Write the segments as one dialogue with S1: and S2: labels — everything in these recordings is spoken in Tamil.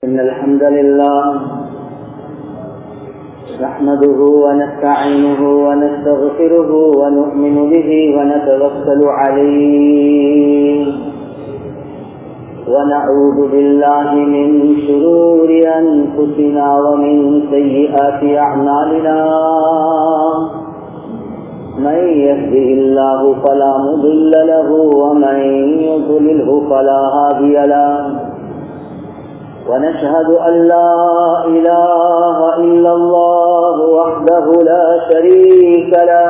S1: إن الحمد لله نحمده ونستعينه ونستغفره ونؤمن به ونتوكل عليه ونعوذ بالله من شرور أنفسنا ومن سيئات أعمالنا من يهده الله فلا مضل له ومن يضلله فلا هادي له ونشهد أن لا إله إلا الله وحده لا شريك له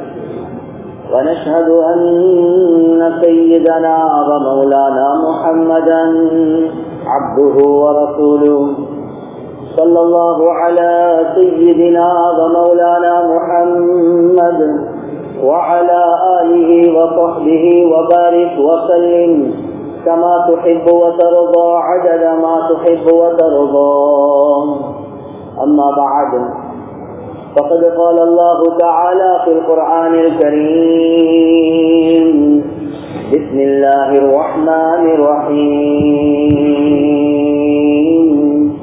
S1: ونشهد أن سيدنا ومولانا محمدا عبده ورسوله صلى الله على سيدنا ومولانا محمد وعلى آله وصحبه وبارك وسلم كما تحب وترضى عدد ما تحب وترضى أما بعد فقد قال الله تعالى في القرآن الكريم بسم الله الرحمن الرحيم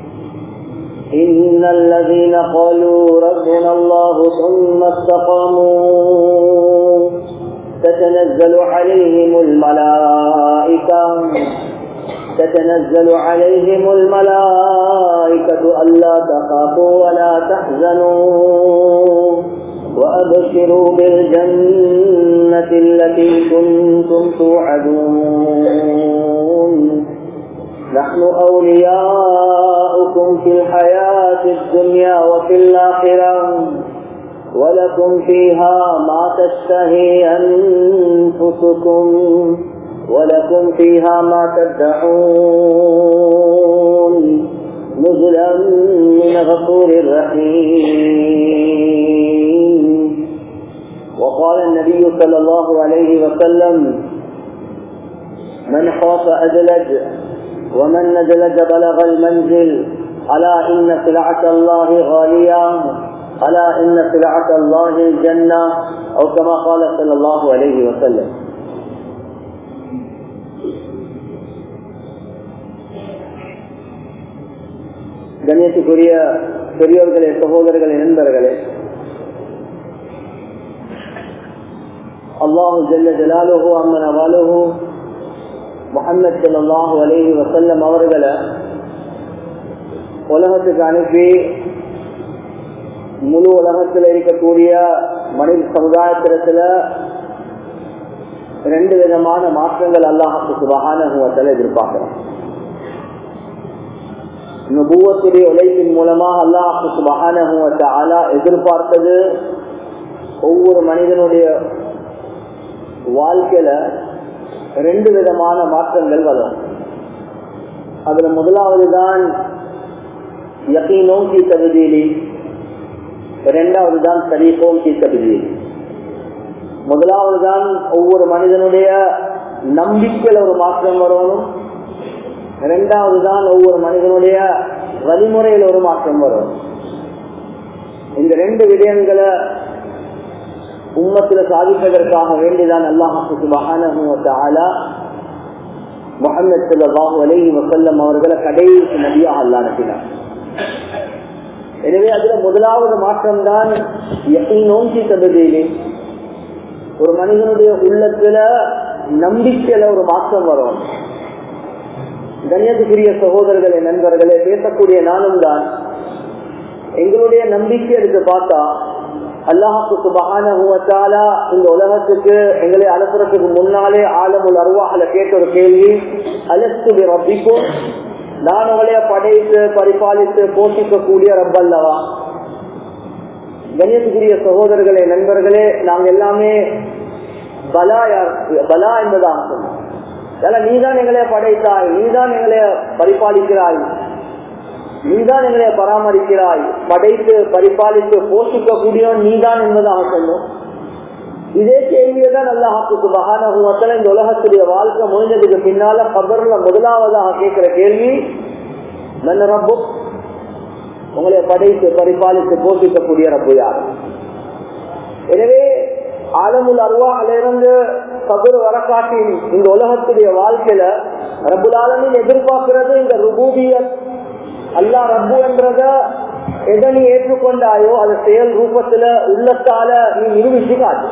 S1: إن الذين قالوا ربنا الله ثم استقاموا تتنزل عليهم الملائكة تتنزل عليهم الملائكة ألا تخافوا ولا تحزنوا وأبشروا بالجنة التي كنتم توعدون نحن أولياؤكم في الحياة الدنيا وفي الآخرة ولكم فيها ما تشتهي أنفسكم ولكم فيها ما تدعون نزلا من غفور رحيم وقال النبي صلى الله عليه وسلم من خاف أدلج ومن ندلج بلغ المنزل ألا إن سلعة الله غالية ألا إن سلعة الله الجنة أو كما قال صلى الله عليه وسلم கண்ணியத்துக்குரிய பெரியோர்களே சகோதரர்களே நண்பர்களே அல்லாஹு ஜல்ல ஜலாலுஹு அம்மன் அவாலுஹு முகமது சல்லாஹு அலேஹி வசல்லம் அவர்களை உலகத்துக்கு அனுப்பி முழு உலகத்தில் இருக்கக்கூடிய மனித சமுதாயத்திடத்துல ரெண்டு விதமான மாற்றங்கள் அல்லாஹுக்கு சுபகான எதிர்பார்க்கிறோம் நுபுவத்துடைய உழைப்பின் மூலமாக அல்லாஹு சுபகான எதிர்பார்த்தது ஒவ்வொரு மனிதனுடைய வாழ்க்கையில ரெண்டு விதமான மாற்றங்கள் வரும் அதுல முதலாவது தான் யகீனோம் கி தகுதியிலி இரண்டாவது தான் சரீஃபோம் கி தகுதியிலி முதலாவது தான் ஒவ்வொரு மனிதனுடைய நம்பிக்கையில ஒரு மாற்றம் வரணும் இரண்டாவது தான் ஒவ்வொரு மனிதனுடைய வழிமுறையில் ஒரு மாற்றம் வரும் இந்த ரெண்டு விடயங்களை உம்மத்தில் சாதிப்பதற்காக வேண்டிதான் அல்லாஹு முகமது சல்லாஹூ அலஹி வசல்லம் அவர்களை கடைசி நபியாக அல்லா அனுப்பினார் எனவே அதுல முதலாவது மாற்றம் தான் நோக்கி தகுதியிலே ஒரு மனிதனுடைய உள்ளத்துல நம்பிக்கையில ஒரு மாற்றம் வரும் கண்ணியத்துக்குரிய சகோதரர்களே நண்பர்களே பேசக்கூடிய நானும் தான் எங்களுடைய நம்பிக்கை எடுத்து பார்த்தா அல்லாஹாக்கு சுபகான இந்த உலகத்துக்கு எங்களை அனுப்புறதுக்கு முன்னாலே ஆலமுல் அருவாஹல கேட்ட ஒரு கேள்வி அலஸ்து ரப்பிக்கும் நான் உங்களைய படைத்து பரிபாலித்து போஷிக்கக்கூடிய ரப்பல்லவா கண்ணியத்துக்குரிய சகோதரர்களே நண்பர்களே நாங்க எல்லாமே பலா பலா என்பதாக சொன்னோம் நீதான் எங்களைய படைத்தாய் நீதான் எங்களைய பரிபாலிக்கிறாய் நீதான் எங்களை பராமரிக்கிறாய் படைத்து பரிபாலித்து போஷிக்கக்கூடியவன் நீதான் என்பதாக சொன்னோம் இதே கேள்வியை தான் அல்லாஹாக்கு மகான இந்த உலகத்துடைய வாழ்க்கை முடிஞ்சதுக்கு பின்னால கபர்ல முதலாவதாக கேட்கிற கேள்வி நல்ல ரப்பு உங்களை படைத்து பரிபாலித்து போஷிக்கக்கூடிய ரப்பு யார் எனவே ஆலமுல் அருவாயிலிருந்து கபர் வரக்காட்டின் இந்த உலகத்துடைய வாழ்க்கையில ரபுலாலமின் எதிர்பார்க்கிறது இந்த ருபூபியத் அல்லா ரப்பு என்றத எதை நீ ஏற்றுக்கொண்டாயோ அது செயல் ரூபத்துல உள்ளத்தால நீ நிரூபிச்சு காட்டு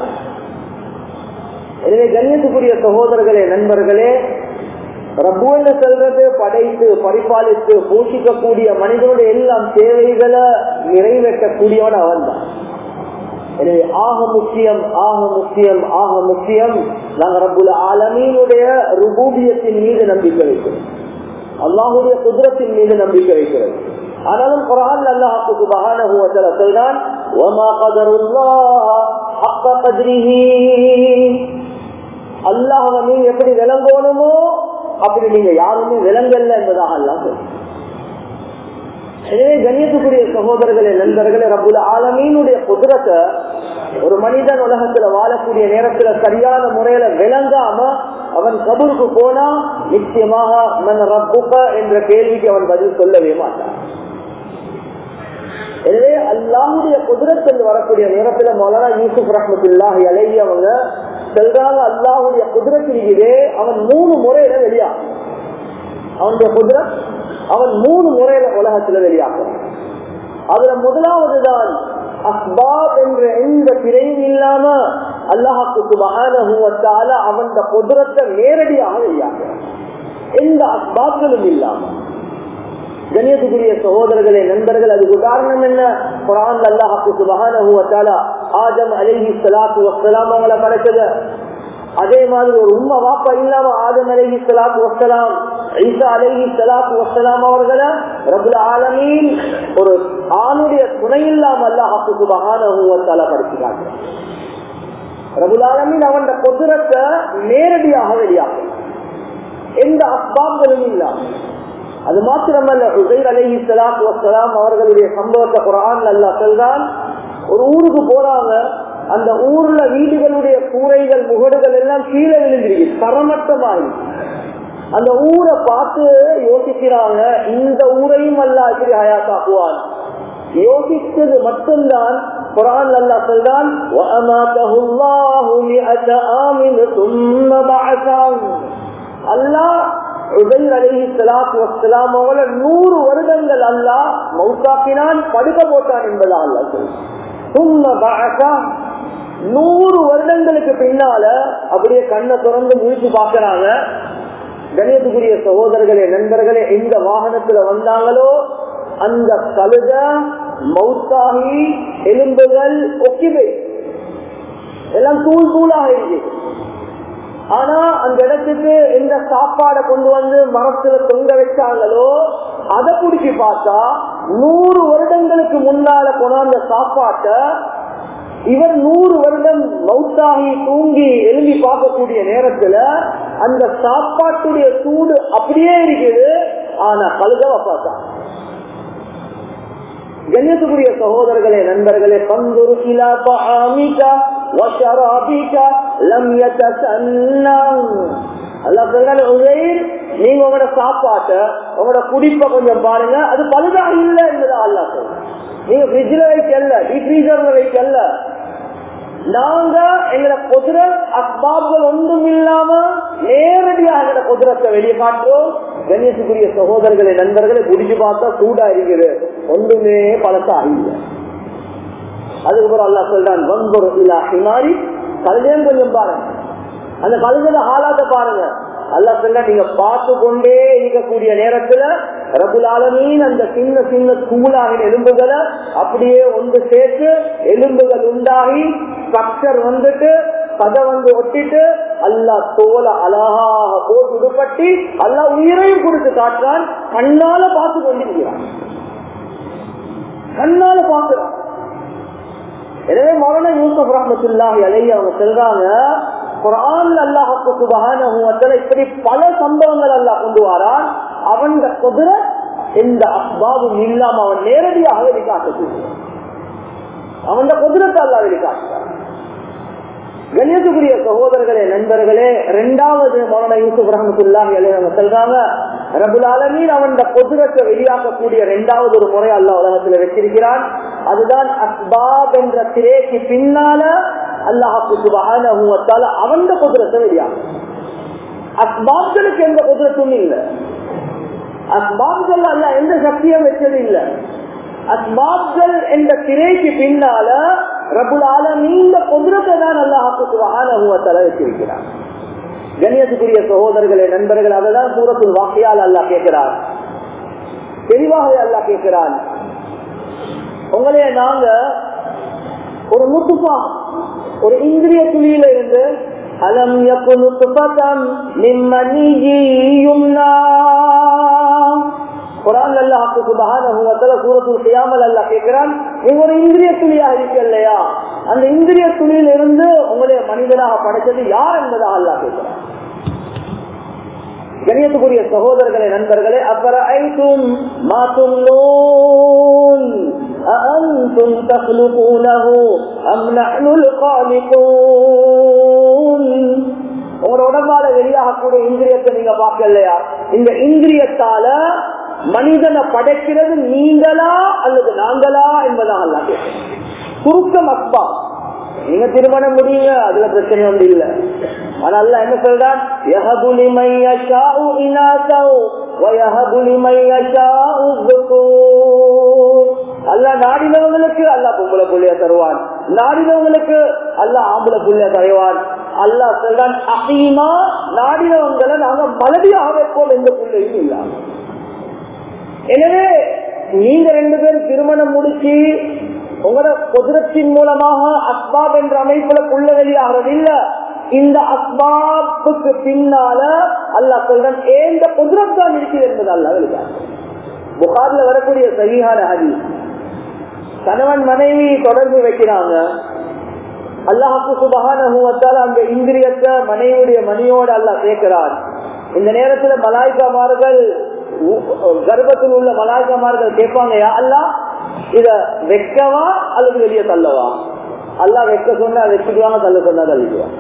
S1: எனவே கண்ணியத்துக்குரிய சகோதரர்களே நண்பர்களே ரப்பு என்று சொல்றது படைத்து பரிபாலித்து போஷிக்கக்கூடிய மனிதனுடைய எல்லாம் தேவைகளை நிறைவேற்றக்கூடியவன் அவன் தான் எனவே ஆக முக்கியம் ஆக முக்கியம் ஆக முக்கியம் நாங்கள் ரப்புல ஆலமீனுடைய ருபூபியத்தின் மீது நம்பிக்கை வைக்கிறோம் அல்லாஹுடைய குதிரத்தின் மீது நம்பிக்கை வைக்கிறது ஆனாலும் குரான் அல்லாஹுக்கு சுபஹானஹு வ தஆலா சொல்றான் வமா கதருல்லாஹ ஹக்க கத்ரிஹி அல்லாஹ்வை நீங்க எப்படி விளங்கணுமோ அப்படி நீங்க யாருமே விளங்கல்ல என்பதாக அல்லாஹ் சொல்றான் எனவே கண்ணியத்துக்குரிய சகோதரர்களே நண்பர்களே ரபுல் ஆலமீனுடைய குதிரத்தை ஒரு மனிதன் உலகத்துல வாழக்கூடிய நேரத்துல சரியான முறையில விளங்காம அவன் கபூருக்கு போனா நிச்சயமாக மன் ரப்புக என்ற கேள்விக்கு அவன் பதில் சொல்லவே மாட்டான் எனவே அல்லாஹுடைய குதிரத்தில் வரக்கூடிய நேரத்துல மௌலானா யூசுப் ரஹமத்துல்லாஹி அலைஹி அவங்க சொல்றாங்க அல்லாஹுடைய குதிரத்திலே அவன் மூணு முறையில வெளியாகும் அவனுடைய குதிரத் அவன் மூணு முறையில உலகத்துல வெளியாகும் அதுல முதலாவது தான் அஸ்பாப் என்ற எந்த திரையும் இல்லாம அல்லாஹாக்கு சுபகான அவன் குதிரத்தை நேரடியாக வெளியாகும் எந்த அஸ்பாக்களும் இல்லாம கணியத்துக்குரிய சகோதரர்களே நண்பர்கள் அதுக்கு உதாரணம் என்ன குரான் அல்லாஹாக்கு சுபகான ஆஜம் அலஹி சலாத்து வசலாம் அவங்களை படைச்சது அதே மாதிரி ஒரு உண்மை வாப்பா இல்லாம ஆதம் அலஹி சலாத்து வசலாம் ஈசா அலஹி சலாத்து வசலாம் அவர்களை ரபுல் ஆலமீன் ஒரு ஆணுடைய துணை இல்லாம அல்லாஹாக்கு சுபகான படிச்சுக்காங்க ரபுல் ஆலமீன் அவன் கொதிரத்தை நேரடியாக வெளியாகும் எந்த அஸ்பாங்களும் இல்லாம அது மாத்திரமல்ல உசைர் அலஹி சலாத்து வசலாம் அவர்களுடைய சம்பவத்தை குரான் அல்லா சொல்றான் ஒரு ஊருக்கு போறாங்க அந்த ஊர்ல வீடுகளுடைய கூரைகள் முகடுகள் எல்லாம் கீழே விழுந்திருக்கு தரமட்டமாயி அந்த ஊரை பார்த்து யோசிக்கிறாங்க இந்த ஊரையும் அல்லா இப்படி ஹயாத்தாக்குவான் யோசித்தது மட்டும்தான் குரான் அல்லா சொல்றான் அல்லாஹ் நூறு வருடங்கள் அல்லா மௌத்தாக்கினான் படுக்க போட்டான் என்பதா அல்லா சொல்றான் நூறு வருடங்களுக்கு பின்னால அப்படியே கண்ணை திறந்து முழிச்சு பாக்குறாங்க கணியத்துக்குரிய சகோதரர்களே நண்பர்களே எந்த வாகனத்துல வந்தாங்களோ அந்த கழுத மௌத்தாகி எலும்புகள் ஒக்கிவை எல்லாம் தூள் தூளாக இருக்கு ஆனா அந்த இடத்துக்கு எந்த சாப்பாடை கொண்டு வந்து மரத்துல தொங்க வச்சாங்களோ அதை பிடிச்சி பார்த்தா நூறு வருடங்களுக்கு முன்னால கொண்டாந்த சாப்பாட்டை இவர் நூறு வருடம் மௌத்தாகி தூங்கி எழுதி பார்க்கக்கூடிய நேரத்துல அந்த சாப்பாட்டுடைய சூடு அப்படியே இருக்குது ஆனா கழுதவ பார்த்தா கண்ணியத்துக்குரிய சகோதரர்களே நண்பர்களே பந்துரு கிலாப ஆமிகா வஷராபிகா லம் யதசன்னம் அல்லாஹ் சொல்றாரு உዘይர் நீங்க உங்களோட சாப்பாட்ட உங்களோட குடிப்ப கொஞ்சம் பாருங்க அது பழுதாக இல்லை என்பதா அல்லாஹ் சொல்ற நீங்க ஃப்ரிட்ஜ்ல வைக்கல டீஃப்ரீசர்ல வைக்கல நாங்க எங்களோட குதிரத் அஸ்பாப்கள் ஒன்றும் இல்லாம நேரடியாக எங்களோட குதிரத்தை வெளியே காட்டுறோம் கணேசுக்குரிய சகோதரர்களை நண்பர்களை குடிச்சு பார்த்தா சூடா இருக்குது ஒன்றுமே பழசா இல்லை அதுக்கப்புறம் அல்லா சொல்றான் வன்பொரு இல்லா ஹிமாரி கழுதையும் கொஞ்சம் பாருங்க அந்த கழுதையில ஆளாத பாருங்க அல்லா சொல்ல நீங்க பார்த்து கொண்டே இருக்கக்கூடிய நேரத்துல ரபுல் ஆலமீன் அந்த சின்ன சின்ன தூளாகின எலும்புகளை அப்படியே ஒன்று சேர்த்து எலும்புகள் உண்டாகி ஸ்ட்ரக்சர் வந்துட்டு கதை வந்து ஒட்டிட்டு அல்லா தோலை அழகாக போட்டு உடுப்பட்டி அல்லா உயிரையும் கொடுத்து காட்டுறான் கண்ணால பார்த்து கொண்டிருக்கிறான் கண்ணால பார்க்கிறான் எனவே மரண யூசுப் ரஹமத்துல்லாஹி அலைஹி அவங்க சொல்றாங்க குரான் அல்லாஹுக்கு சுபகான இப்படி பல சம்பவங்கள் அல்லாஹ் கொண்டு வரான் அவன் குதிர எந்த அஸ்பாபும் இல்லாம அவன் நேரடியாக வெளிக்காட்டு அவன் குதிரத்தை அல்லா வெளிக்காட்டுறான் கண்ணியத்துக்குரிய சகோதரர்களே நண்பர்களே இரண்டாவது மரண யூசுப் ரஹமத்துல்லாஹி அலைஹி சொல்றாங்க ரபுல் ஆலமீன் அவன் பொதுரத்தை வெளியாக்கக்கூடிய இரண்டாவது ஒரு முறை அல்ல உலகத்துல வச்சிருக்கிறான் அதுதான் அஸ்பாப் என்ற திரைக்கு பின்னால அல்லாஹாக்கு சுபகான அவன் குதிரத்தை வெளியாகும் அஸ்பாப்களுக்கு எந்த குதிரத்தும் இல்லை அஸ்பாப்கள் அல்ல எந்த சக்தியும் வச்சது இல்ல அஸ்பாப்கள் என்ற திரைக்கு பின்னால ரபுல் ஆலமீந்த குதிரத்தை தான் அல்லாஹாக்கு சுபஹானஹுவத்தல வச்சிருக்கிறார் கண்ணியத்துக்குரிய சகோதரர்களே நண்பர்கள் அததான் சூரத்துல் வாக்கியால் அல்லாஹ் கேட்கிறார் தெளிவாக அல்லாஹ் கேட்கிறான் உங்களைய நாங்க ஒரு முத்துப்பா ஒரு இந்திரிய துளியில இருந்து அலம் யக்குனுத்துபதம் நிம்மனியும்னா குரான் அல்லாஹ் சுபஹானஹு வ தஆலா சூரத்துல் கியாமல் அல்லாஹ் கேக்குறான் நீங்க ஒரு இந்திரிய துளியாக இருக்கலையா அந்த இந்திரிய துளியில இருந்து உங்களை மனிதனாக படைச்சது யார் என்பதாக அல்லாஹ் கேட்கிறான் கணியத்துக்குரிய சகோதரர்களே நண்பர்களே அப்புறம் ஐத்தும் மாத்தும் நூன் أأنتم تخلقونه أم نحن الخالقون உங்களோட உடம்பால வெளியாகக்கூடிய இந்திரியத்தை நீங்க பார்க்கலையா இந்த இந்திரியத்தால மனிதனை படைக்கிறது நீங்களா அல்லது நாங்களா என்பதாக அல்ல சுருக்கம் அஸ்பா நீங்க திருமணம் முடியுங்க அதுல பிரச்சனை ஒன்று இல்ல ஆனா அல்ல என்ன சொல்றான் யஹபுலி மையஷாஉ இனாசௌ வயஹபுலி மையஷாஉ ذُكُورَ அல்ல நாடினவங்களுக்கு அல்ல பொம்பளை புள்ளைய தருவான் நாடினவங்களுக்கு அல்ல ஆம்பளை புள்ளைய தருவான் அல்லா சொல்றான் அசீமா நாடினவங்களை நாங்க மலடியாக வைப்போம் எந்த புள்ளையும் இல்லாம எனவே நீங்க ரெண்டு பேரும் திருமணம் முடிச்சு உங்களோட குதிரத்தின் மூலமாக அஸ்பாப் என்ற அமைப்புல புள்ள வெளியாகிறது இல்ல இந்த அஸ்பாப்புக்கு பின்னால அல்லா சொல்றான் ஏந்த குதிரம் தான் இருக்குது என்பது அல்ல வெளியாக புகார்ல வரக்கூடிய சரியான ஹதி கணவன் மனைவி தொடர்பு வைக்கிறாங்க அல்லாஹுக்கு சுபகான அந்த இந்திரியத்தை மனைவியுடைய மணியோடு அல்லாஹ் சேர்க்கிறார் இந்த நேரத்துல மலாய்க்காமார்கள் கர்ப்பத்தில் உள்ள மலாய்க்காமார்கள் கேட்பாங்க யா அல்லா இத வைக்கவா அல்லது வெளியே தள்ளவா அல்லா வைக்க சொன்னா வச்சுக்குவாங்க தள்ள சொன்னா தள்ளிக்குவாங்க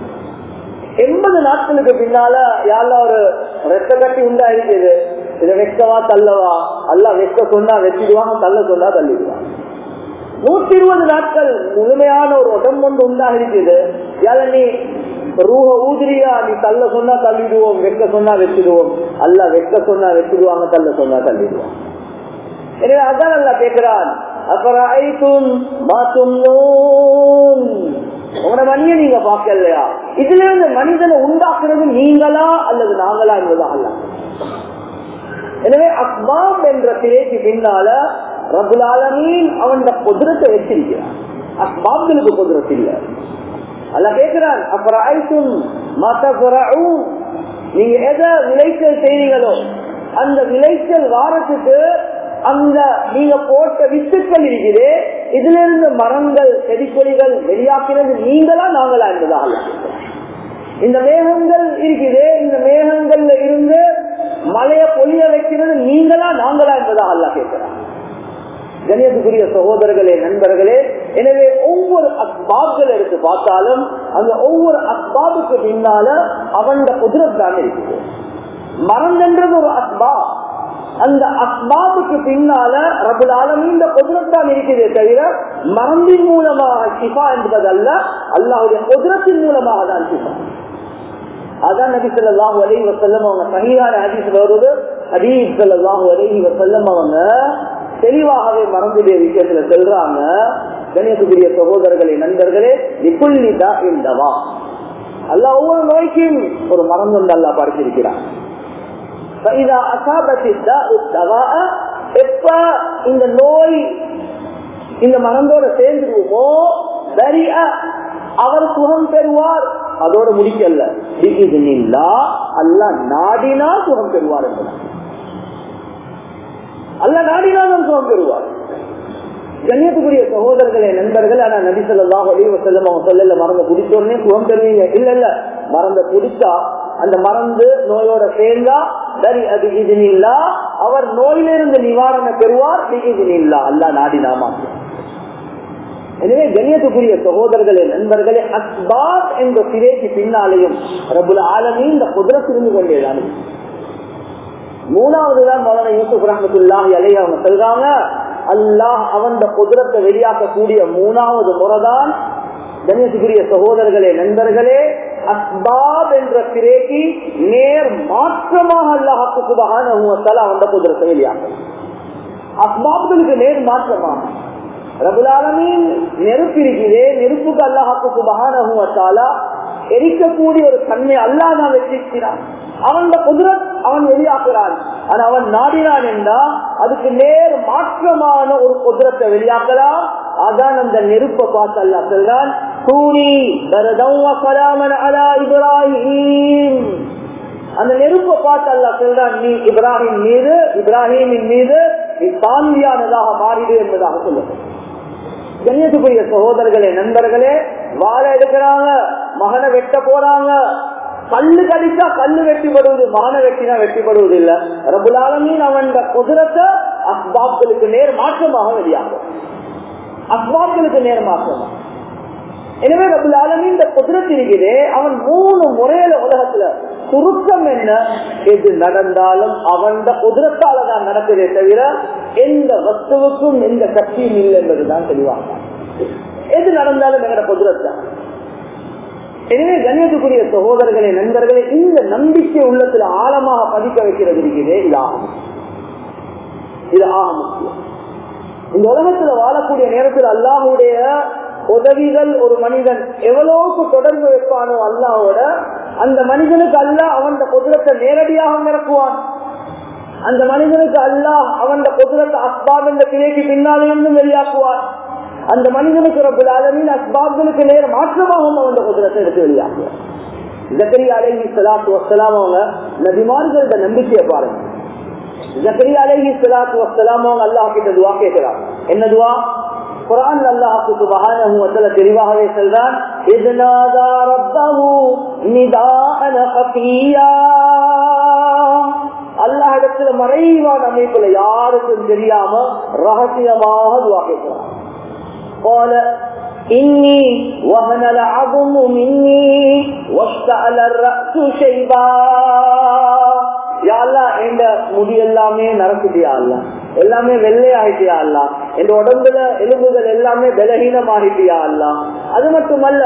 S1: எண்பது நாட்களுக்கு பின்னால யாரெல்லாம் ஒரு ரெத்த கட்டி உண்டா இருக்குது இதை வைக்கவா தள்ளவா அல்ல வைக்க சொன்னா வச்சுடுவாங்க தள்ள சொன்னா தள்ளிடுவாங்க நூத்தி இருபது நாட்கள் முழுமையான ஒரு உடம்பு ஒன்று உண்டாக இருக்குது யார நீ ரூஹ ஊதிரியா நீ தள்ள சொன்னா தள்ளிடுவோம் வைக்க சொன்னா வச்சிடுவோம் அல்ல வைக்க சொன்னா வச்சிடுவாங்க தள்ள சொன்னா தள்ளிடுவாங்க எனவே அதான் அல்ல கேட்கிறான் அப்புறம் ஐத்தும் மாத்தும் உங்களோட மணியை நீங்க பார்க்கலையா இதுல இருந்து மனிதனை உண்டாக்குறது நீங்களா அல்லது நாங்களா என்பதா அல்ல எனவே அஸ்பாப் என்ற திரைக்கு பின்னால ரபுலாலமீன் அவன் குதிரத்தை வச்சிருக்கிறான் அஸ்பாப்களுக்கு குதிரத்து இல்ல அல்ல கேட்கிறான் அப்புறம் ஐத்தும் மத்தபுறம் நீங்க எதை விளைச்சல் செய்றீங்களோ அந்த விளைச்சல் வாரத்துக்கு அந்த நீங்க போட்ட வித்துக்கள் இருக்குது இதுல இருந்து மரங்கள் செடிக்கொடிகள் வெளியாக்கினது நீங்களா நாங்களா என்பதாக இந்த மேகங்கள் இருக்குது இந்த மேகங்கள்ல இருந்து மழைய பொழிய வைக்கிறது நீங்களா நாங்களா என்பதாக அல்ல கேட்கிறான் கணியத்துக்குரிய சகோதரர்களே நண்பர்களே எனவே ஒவ்வொரு அஸ்பாப்கள் எடுத்து பார்த்தாலும் அந்த ஒவ்வொரு அஸ்பாபுக்கு பின்னால அவன் குதிரத் தான் இருக்குது மறந்தன்றது ஒரு அஸ்பா அந்த அஸ்பாபுக்கு பின்னால ரபுல் ஆலமி இந்த குதிரத்தான் இருக்கிறதே தவிர மறந்தின் மூலமாக சிஃபா என்பதல்ல அல்லாவுடைய குதிரத்தின் மூலமாக தான் சிஃபா அதான் நபி சொல்லாஹு அலி வசல்லம் அவங்க சகியான ஹதீஸ் வருவது ஹதீஸ் சொல்லாஹு அலி வசல்லம் அவங்க தெளிவாகவே மறந்துடைய விஷயத்துல சொல்றாங்க கணேசக்குரிய சகோதரர்களே நண்பர்களே நிப்புள்ளிதா இந்தவா அல்ல ஒவ்வொரு நோய்க்கும் ஒரு மருந்து வந்து அல்லா படைச்சிருக்கிறான் எப்ப இந்த நோய் இந்த மருந்தோட சேர்ந்துருவோமோ சரியா அவர் சுகம் பெறுவார் அதோட முடிக்கல அல்ல நாடினா சுகம் பெறுவார் என்பதான் அல்ல நாடினாலும் சுகம் பெறுவார் கண்ணியத்துக்குரிய சகோதரர்களே நண்பர்கள் ஆனா நபி சொல்லாஹ் அலி வசல்லம் அவங்க சொல்லல மறந்த குடிச்ச உடனே சுகம் பெறுவீங்க இல்ல இல்ல மறந்த குடிச்சா அந்த மறந்து நோயோட சேர்ந்தா சரி அது இது இல்லா அவர் நோயிலிருந்து நிவாரணம் பெறுவார் இது இல்லா அல்லா நாடினாமா எனவே கண்ணியத்துக்குரிய சகோதரர்களே நண்பர்களே அஸ்பாத் என்ற சிறைக்கு பின்னாலேயும் ரபுல் ஆலமி இந்த குதிரத்திருந்து கொண்டேதான் மூணாவதுதான் மௌலான யூசுப் ரஹமத்துல்லாஹி அலைய அவங்க சொல்றாங்க அல்லாஹ் அவன் குதிரத்தை வெளியாக்கக்கூடிய மூணாவது முறைதான் கணேசுக்குரிய சகோதரர்களே நண்பர்களே அஸ்பாப் என்ற திரைக்கு நேர் மாற்றமாக அல்லாஹாக்கு சுபகான அந்த குதிரத்தை வெளியாகும் அஸ்பாப்களுக்கு நேர் மாற்றமாக ரகுலாலமின் நெருப்பு இருக்கிறே நெருப்புக்கு அல்லாஹாக்கு சுபகான எரிக்கக்கூடிய ஒரு தன்மை அல்லா தான் வச்சிருக்கிறான் அவன் குதிரத் அவன் வெளியாக்குறான் ஆனா அவன் நாடினான் என்றா அதுக்கு நேர் மாற்றமான ஒரு குதிரத்தை வெளியாக்கலாம் அதான் அந்த நெருப்பை பார்த்து அல்லா சொல்றான் கூனி இப்ராஹிம் அந்த நெருப்பை பார்த்து அல்லா சொல்றான் நீ இப்ராஹிம் மீது இப்ராஹிமின் மீது நீ சாந்தியானதாக மாறிடு என்பதாக சொல்லுங்க கண்ணியத்துக்குரிய சகோதரர்களே நண்பர்களே வாழை எடுக்கிறாங்க மகனை வெட்ட போறாங்க கல்லு கடிச்சா கல்லு வெட்டிப்படுவது மகனை வெட்டினா வெட்டிப்படுவது இல்ல ரபுலாலமீன் அவன் குதிரத்தை அஸ்பாப்களுக்கு நேர் மாற்றமாக வெளியாகும் அஸ்பாப்களுக்கு நேர் மாற்றமாக எனவே ரபுல் ஆலமி இந்த குதிரத்து இருக்குது அவன் மூணு முறையில உலகத்துல சுருக்கம் என்ன எது நடந்தாலும் அவன் குதிரத்தால தான் நடக்குதே தவிர எந்த வஸ்துவுக்கும் எந்த சக்தியும் இல்லை என்பதுதான் தெளிவாக எது நடந்தாலும் எங்கட குதிரத்தான் எனவே கண்ணியத்துக்குரிய சகோதரர்களே நண்பர்களே இந்த நம்பிக்கை உள்ளத்துல ஆழமாக பதிக்க வைக்கிறது இருக்குது இது ஆகும் இது ஆக முக்கியம் இந்த உலகத்துல வாழக்கூடிய நேரத்தில் அல்லாஹுடைய உதவிகள் ஒரு மனிதன் எவ்வளவுக்கு தொடர்பு வைப்பானோ அல்லாவோட அந்த மனிதனுக்கு அல்லாஹ் அவன் குதிரத்தை நேரடியாக நிரப்புவான் அந்த மனிதனுக்கு அல்லாஹ் அவன் குதிரத்தை அஸ்பாப் என்ற கிளைக்கு பின்னாலிருந்தும் வெளியாக்குவான் அந்த மனிதனுக்கு ரப்பல் ஆலமீன் அஸ்பாப்களுக்கு நேர மாற்றமாகவும் அவன் குதிரத்தை எடுத்து வெளியாக்குவான் ஜக்கரி அலைஹி சலாத்து வசலாம் அவங்க நபிமார்களோட நம்பிக்கையை பாருங்க ஜக்கரி அலைஹி சலாத்து வசலாம் அவங்க அல்லாஹ் கிட்ட துவா கேட்கிறான் என்ன துவா குரான் அல்லாஹுக்கு சுபஹானஹு வ தஆலா தெளிவாகவே சொல்றான் இத்னாதா ரப்பஹு நிதாஅன கஃபியா அல்லாஹ் இடத்துல மறைவான அமைப்புல யாருக்கும் தெரியாம ரகசியமாக துவா கேட்கிறான் قال إني وهن العظم مني واشتعل الرأس شيبا يا الله என்ற முடி எல்லாமே நரக்குதியா அல்ல எல்லாமே வெள்ளை ஆகிட்டியா அல்ல என் உடம்புல எலும்புகள் எல்லாமே பலகீனமாகிட்டியா அல்ல அது மட்டுமல்ல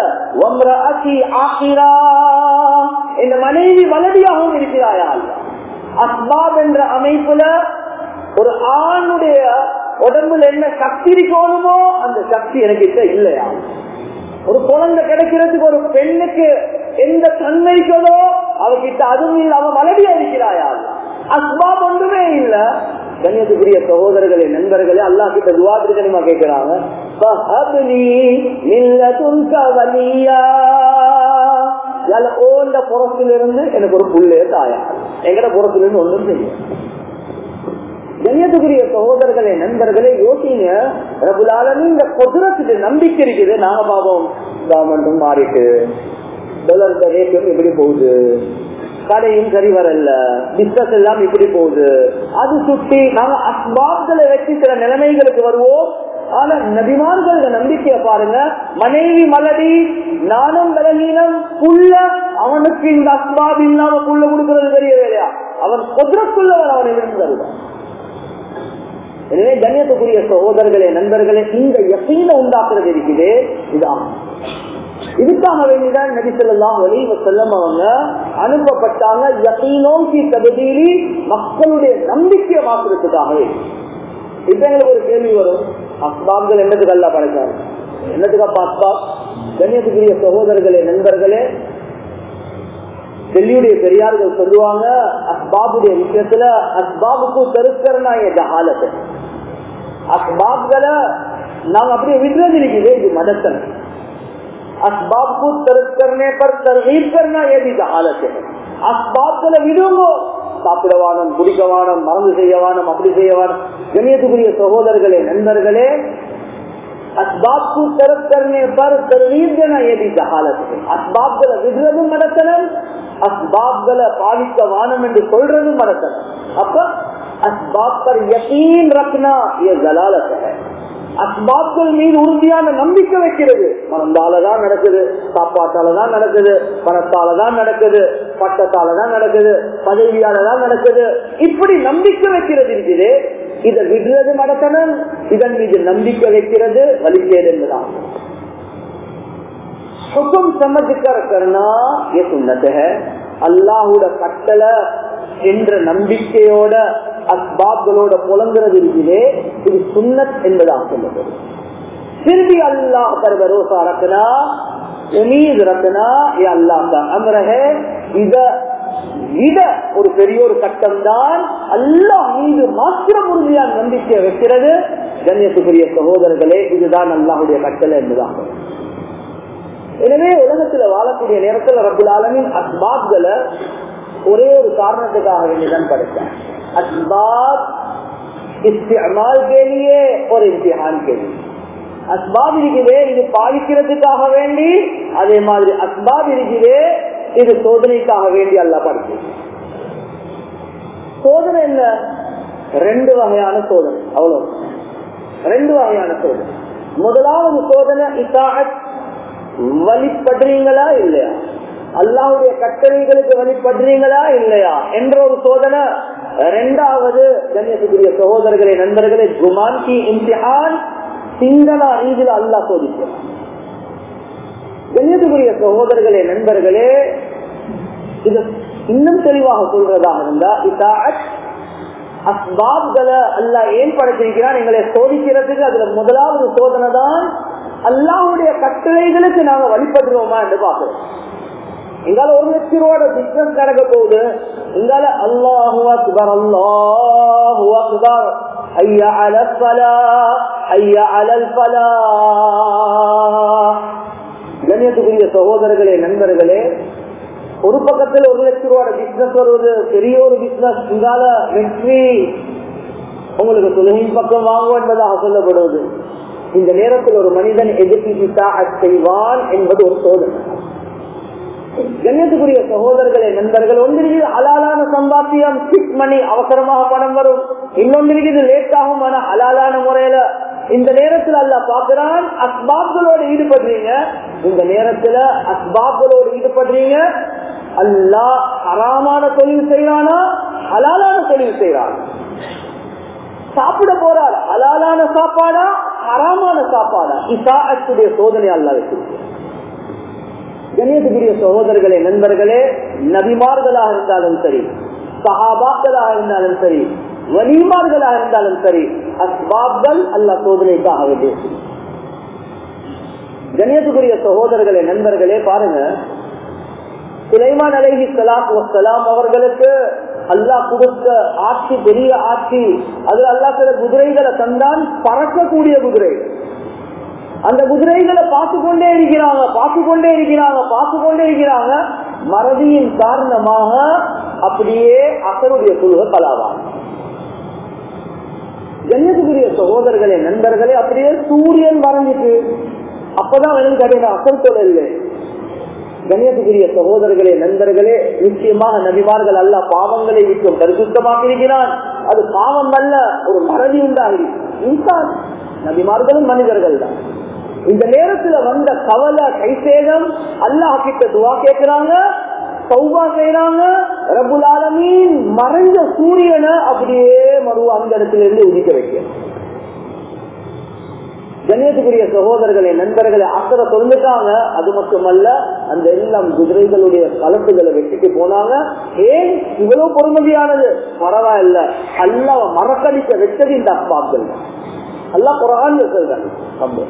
S1: இந்த மனைவி வலதியாகவும் இருக்கிறாயா அல்ல அஸ்பாப் என்ற அமைப்புல ஒரு ஆணுடைய உடம்புல என்ன சக்தி இருக்கணுமோ அந்த சக்தி எனக்கு இல்லையா ஒரு குழந்தை கிடைக்கிறதுக்கு ஒரு பெண்ணுக்கு எந்த தன்மை இருக்கதோ அவகிட்ட அதுவும் இல்லை அவன் மலடியா இருக்கிறாயா அஸ்பாப் ஒன்றுமே இல்ல கண்ணியத்துக்குரிய சகோதரர்களே நண்பர்களே அல்லா கிட்ட துவாதிரி கனிமா கேட்கிறாங்க ஓண்ட புறத்திலிருந்து எனக்கு ஒரு புள்ளே தாயா எங்கட புறத்திலிருந்து ஒன்றும் செய்யும் கண்ணியத்துக்குரிய சகோதரர்களே நண்பர்களே யோசிங்க ரகுலாலமே இந்த குதிரத்துக்கு நம்பிக்கை இருக்குது நாங்க பாபம் கவர்மெண்ட்டும் மாறிட்டு டாலர் ரேட்டும் எப்படி போகுது கடையும் சரி வரல பிசினஸ் எல்லாம் இப்படி போகுது அது சுட்டி நாங்க அஸ்பாப்களை வச்சு சில நிலைமைகளுக்கு வருவோம் ஆனா நபிமார்களோட நம்பிக்கைய பாருங்க மனைவி மலடி நானும் பலகீனம் புள்ள அவனுக்கு இந்த அஸ்பாப் இல்லாம புள்ள கொடுக்கிறது பெரிய வேலையா அவன் குதிரக்குள்ளவன் அவன் இருந்து தருவான் எனவே கண்ணியத்துக்குரிய சகோதரர்களே நண்பர்களே இந்த யசீன உண்டாக்குறது இருக்குது இதான் இதுக்காக வேண்டிதான் நபி சொல்லலாம் வழி செல்லம் அவங்க அனுப்பப்பட்டாங்க யசீனோக்கி தகுதியிலி மக்களுடைய நம்பிக்கையை மாற்றுறதுக்காகவே இப்ப எங்களுக்கு ஒரு கேள்வி வரும் அஸ்பாப்கள் என்னத்துக்கு அல்ல படைச்சாங்க என்னத்துக்கு அப்ப அஸ்பாப் கண்ணியத்துக்குரிய சகோதரர்களே நண்பர்களே டெல்லியுடைய பெரியார்கள் சொல்லுவாங்க அஸ்பாபுடைய விஷயத்துல அஸ்பாபுக்கு தெருக்கறனா ஜஹாலத்து அஸ்பாப்களை நாங்க அப்படியே விடுறது இருக்குது இது மதத்தன் அஸ்பாப் को तरक करने पर तरगीब करना ये भी जहालत है அஸ்பாப்களை விடுங்க சாப்பிடவானம் குடிக்கவானம் மறந்து செய்யவானம் அப்படி செய்யவானம் கணியத்துக்குரிய சகோதரர்களே நண்பர்களே असबाब को तरफ करने पर तरवीब देना ये भी जहालत है असबाब्களை விடுறதும் மடத்தனம் அஸ்பாப்களை பாவிக்க வானம் என்று சொல்றதும் மடத்தனம் அப்ப அஸ்பாப் பர் யகீன் ரக்னா ये ஜலாலத் है அஸ்பாப்கள் மீது உறுதியான நம்பிக்கை வைக்கிறது மறந்தாலதான் நடக்குது சாப்பாட்டாலதான் நடக்குது பணத்தாலதான் நடக்குது பட்டத்தாலதான் நடக்குது பதவியாலதான் நடக்குது இப்படி நம்பிக்கை வைக்கிறது இருக்குது இதை விடுறது நடத்தணும் இதன் மீது நம்பிக்கை வைக்கிறது வலிக்கேடு என்பதான் हुक्म समझ कर करना ये सुन्नत है அல்லாஹோட கட்டளை என்ற நம்பிக்கையோட அஸ்பாப்களோட புலங்குறது இருக்குதே இது சுன்னத் என்பதாக சொல்லப்படுது फिर भी अल्लाह पर भरोसा रखना उम्मीद रखना ये अल्लाह का अमर है இத விட ஒரு பெரிய ஒரு கட்டம் தான் அல்லாஹ் மீது மாத்திரம் உறுதியான நம்பிக்கை வைக்கிறது கண்ணியத்துக்குரிய சகோதரர்களே இதுதான் அல்லாஹுடைய கட்டளை என்பதாகும் எனவே உலகத்துல வாழக்கூடிய நேரத்தில் ரபுல் ஆலமின் அஸ்பாப்களை ஒரே ஒரு காரணத்துக்காக வேண்டிதான் படைத்தார் அஸ்பாப் இஸ்திமால் के लिए और इम्तिहान के लिए அஸ்பாப் இருக்குதே இது பாதிக்கிறதுக்காக வேண்டி அதே மாதிரி அஸ்பாப் இருக்குதே இது சோதனைக்காக வேண்டி அல்ல படுத்து சோதனை என்ன ரெண்டு வகையான சோதனை அவ்வளவு ரெண்டு வகையான சோதனை முதலாவது சோதனை இசாத் வழிபடுறீங்களா இல்லையா அல்லாவுடைய கட்டளைகளுக்கு வழிபடுறீங்களா இல்லையா என்ற ஒரு சோதனை இரண்டாவது கண்ணியத்துக்குரிய சகோதரர்களே நண்பர்களே குமான் கி இம்திஹான் சிங்களா ரீதியில் அல்லா சோதிக்கிறார் கண்ணியத்துக்குரிய சகோதரர்களே நண்பர்களே இது இன்னும் தெளிவாக சொல்றதாக இருந்தா இதாத் அஸ்பாப்களை அல்லா ஏன் படைச்சிருக்கிறார் எங்களை சோதிக்கிறதுக்கு அதுல முதலாவது சோதனை தான் அல்லாவுடைய கட்டளைகளுக்கு நாங்க வழிபடுறோமா என்று பாக்குறோம் எங்கால ஒரு லட்சம் ரூபாயோட பிசினஸ் நடக்க போகுது எங்கால அல்லாஹு அக்பர் அல்லாஹு அக்பர் ஐயா அல பலா ஐயா அலல் பலா கண்ணியத்துக்குரிய சகோதரர்களே நண்பர்களே ஒரு பக்கத்தில் ஒரு லட்சம் ரூபாயோட பிசினஸ் வருவது பெரிய ஒரு பிசினஸ் இங்கால வெற்றி உங்களுக்கு தொழுகையின் பக்கம் வாங்குவோம் என்பதாக சொல்லப்படுவது இந்த நேரத்தில் ஒரு மனிதன் எதிர்த்து செய்வான் என்பது ஒரு சோதனை கண்ணியத்துக்குரிய சகோதரர்களே நண்பர்கள் ஒன்றிற்கு அலாலான சம்பாத்தியம் சிக் மணி அவசரமாக பணம் வரும் இன்னொன்றிற்கு லேட் ஆகும் ஆனா அலாலான முறையில இந்த நேரத்தில் அல்ல பாக்குறான் அஸ்பாப்களோடு ஈடுபடுறீங்க இந்த நேரத்துல அஸ்பாப்களோடு ஈடுபடுறீங்க அல்லா ஹராமான தொழில் செய்யறானா ஹலாலான தொழில் செய்யறான் சாப்பிட போறார் ஹலாலான சாப்பாடா ஹராமான சாப்பாடா இசாத்துடைய சோதனை அல்ல வச்சிருக்கேன் கணேசகிரிய சகோதரர்களே நண்பர்களே நபிமார்களாக இருந்தாலும் சரி சஹாபாக்களாக இருந்தாலும் சரி வலிமார்களாக இருந்தாலும் சரி அஸ்பாப்கள் அல்ல சோதனைக்காக வேண்டிய கணேசகுரிய சகோதரர்களே நண்பர்களே பாருங்க சுலைமான் அலஹி சலாத் வசலாம் அவர்களுக்கு அல்லாஹ் கொடுத்த ஆட்சி பெரிய ஆட்சி அதுல அல்லா சில குதிரைகளை தந்தான் பறக்கக்கூடிய குதிரைகள் அந்த குதிரைகளை பார்த்து கொண்டே இருக்கிறாங்க பார்த்து கொண்டே இருக்கிறாங்க பார்த்து கொண்டே இருக்கிறாங்க மறதியின் காரணமாக அப்படியே அசருடைய குழுவை பலாவாங்க கண்ணியத்துக்குரிய சகோதரர்களே நண்பர்களே அப்படியே சூரியன் மறைஞ்சிட்டு அப்பதான் எனக்கு கிடையாது அசல் தொழில் கண்ணியத்துக்குரிய சகோதரர்களே நண்பர்களே நிச்சயமாக நபிமார்கள் அல்ல பாவங்களை விட்டும் பரிசுத்தமாக இருக்கிறான் அது பாவம் அல்ல ஒரு மறதி உண்டாகி இன்சான் நபிமார்களும் மனிதர்கள் தான் இந்த நேரத்துல வந்த கவலை கைசேதம் அல்லாஹ் கிட்ட துவா கேட்கிறாங்க சௌபா செய்யறாங்க ரபுல் ஆலமீன் மறைஞ்ச சூரியனை அப்படியே மறு அந்த இடத்துல இருந்து உதிக்க வைக்க கண்ணியத்துக்குரிய சகோதரர்களை நண்பர்களை அக்கறை தொழுந்துட்டாங்க அது மட்டுமல்ல அந்த எல்லாம் குதிரைகளுடைய கலப்புகளை வெட்டிட்டு போனாங்க ஏன் இவ்வளவு பொறுமதியானது பரவாயில்ல அல்ல மறக்கடிக்க வச்சது இந்த அப்பாக்கள் அல்லா குரான் சொல்றாங்க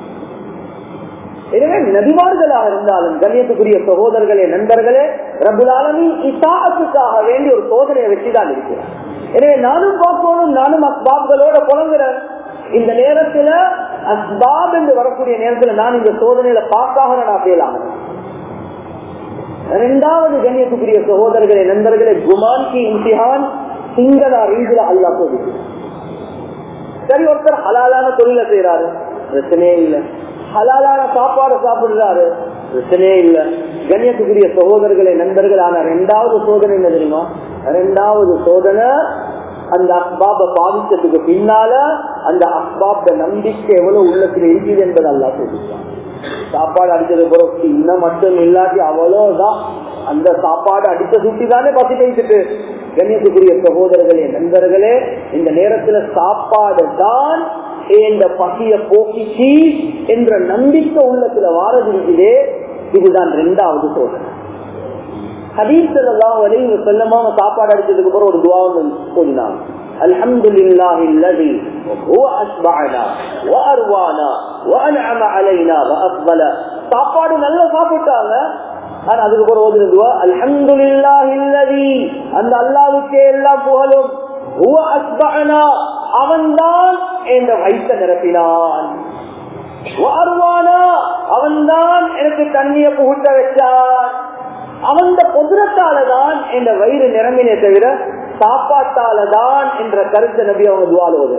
S1: எனவே நபிமார்களாக இருந்தாலும் கண்ணியத்துக்குரிய சகோதரர்களே நண்பர்களே ரபுலாலமி இசாத்துக்காக வேண்டி ஒரு சோதனையை வச்சுதான் இருக்கிறேன் எனவே நானும் பார்க்கணும் நானும் அஸ்பாப்களோட புலங்குறேன் இந்த நேரத்துல அஸ்பாப் என்று வரக்கூடிய நேரத்துல நான் இந்த சோதனையில பார்க்காக நான் அப்படியலாம் இரண்டாவது கண்ணியத்துக்குரிய சகோதரர்களே நண்பர்களே குமான் கி இம்திஹான் சிங்களா ரீதியில அல்லா சோதி சரி ஒருத்தர் ஹலாலான தொழில செய்யறாரு பிரச்சனையே இல்லை ஹலாலான சாப்பாடு சாப்பிடுறாரு பிரச்சனையே இல்ல கண்ணியத்துக்குரிய சகோதரர்களே நண்பர்கள் ஆனா ரெண்டாவது சோதனை என்ன தெரியுமா ரெண்டாவது சோதனை அந்த அஸ்பாப பாதிச்சதுக்கு பின்னால அந்த அஸ்பாப நம்பிக்கை எவ்வளவு உள்ளத்துல இருக்குது என்பது அல்லா சொல்லிட்டான் சாப்பாடு அடிச்சது பிறகு இன்னும் மட்டும் இல்லாட்டி அவ்வளவுதான் அந்த சாப்பாடு அடிச்ச சுட்டி தானே பசி பேசிட்டு கண்ணியத்துக்குரிய சகோதரர்களே நண்பர்களே இந்த நேரத்துல சாப்பாடு தான் இந்த பசிய போக்கிச்சு என்ற நம்பிக்கை உள்ளத்துல வாரது இருக்குதே இதுதான் ரெண்டாவது சோதனை ஹதீஸ் எல்லாம் வரையும் செல்லமான சாப்பாடு அடிச்சதுக்கு அப்புறம் ஒரு துவாவும் கூறினாங்க الحمد لله الذي هو أشبعنا وأروانا وأنعم علينا وأفضل சாப்பாடு நல்லா சாப்பிட்டாங்க ஆனா அதுக்கப்புறம் ஓதுனதுவா அல்ஹம்துலில்லாஹி அல்லதி அந்த அல்லாஹ்வுக்கே எல்லாம் புகழும் ஹுவ அஸ்பஅனா அவன்தான் என்ற வயிற்ற நிரப்பினான் வாருவானா அவன்தான் எனக்கு தண்ணிய புகுட்ட வச்சான் அவன் பொதுரத்தால தான் என்ற வயிறு நிரம்பினே தவிர சாப்பாட்டால தான் என்ற கருத்தை நபி அவங்க துவாலுவது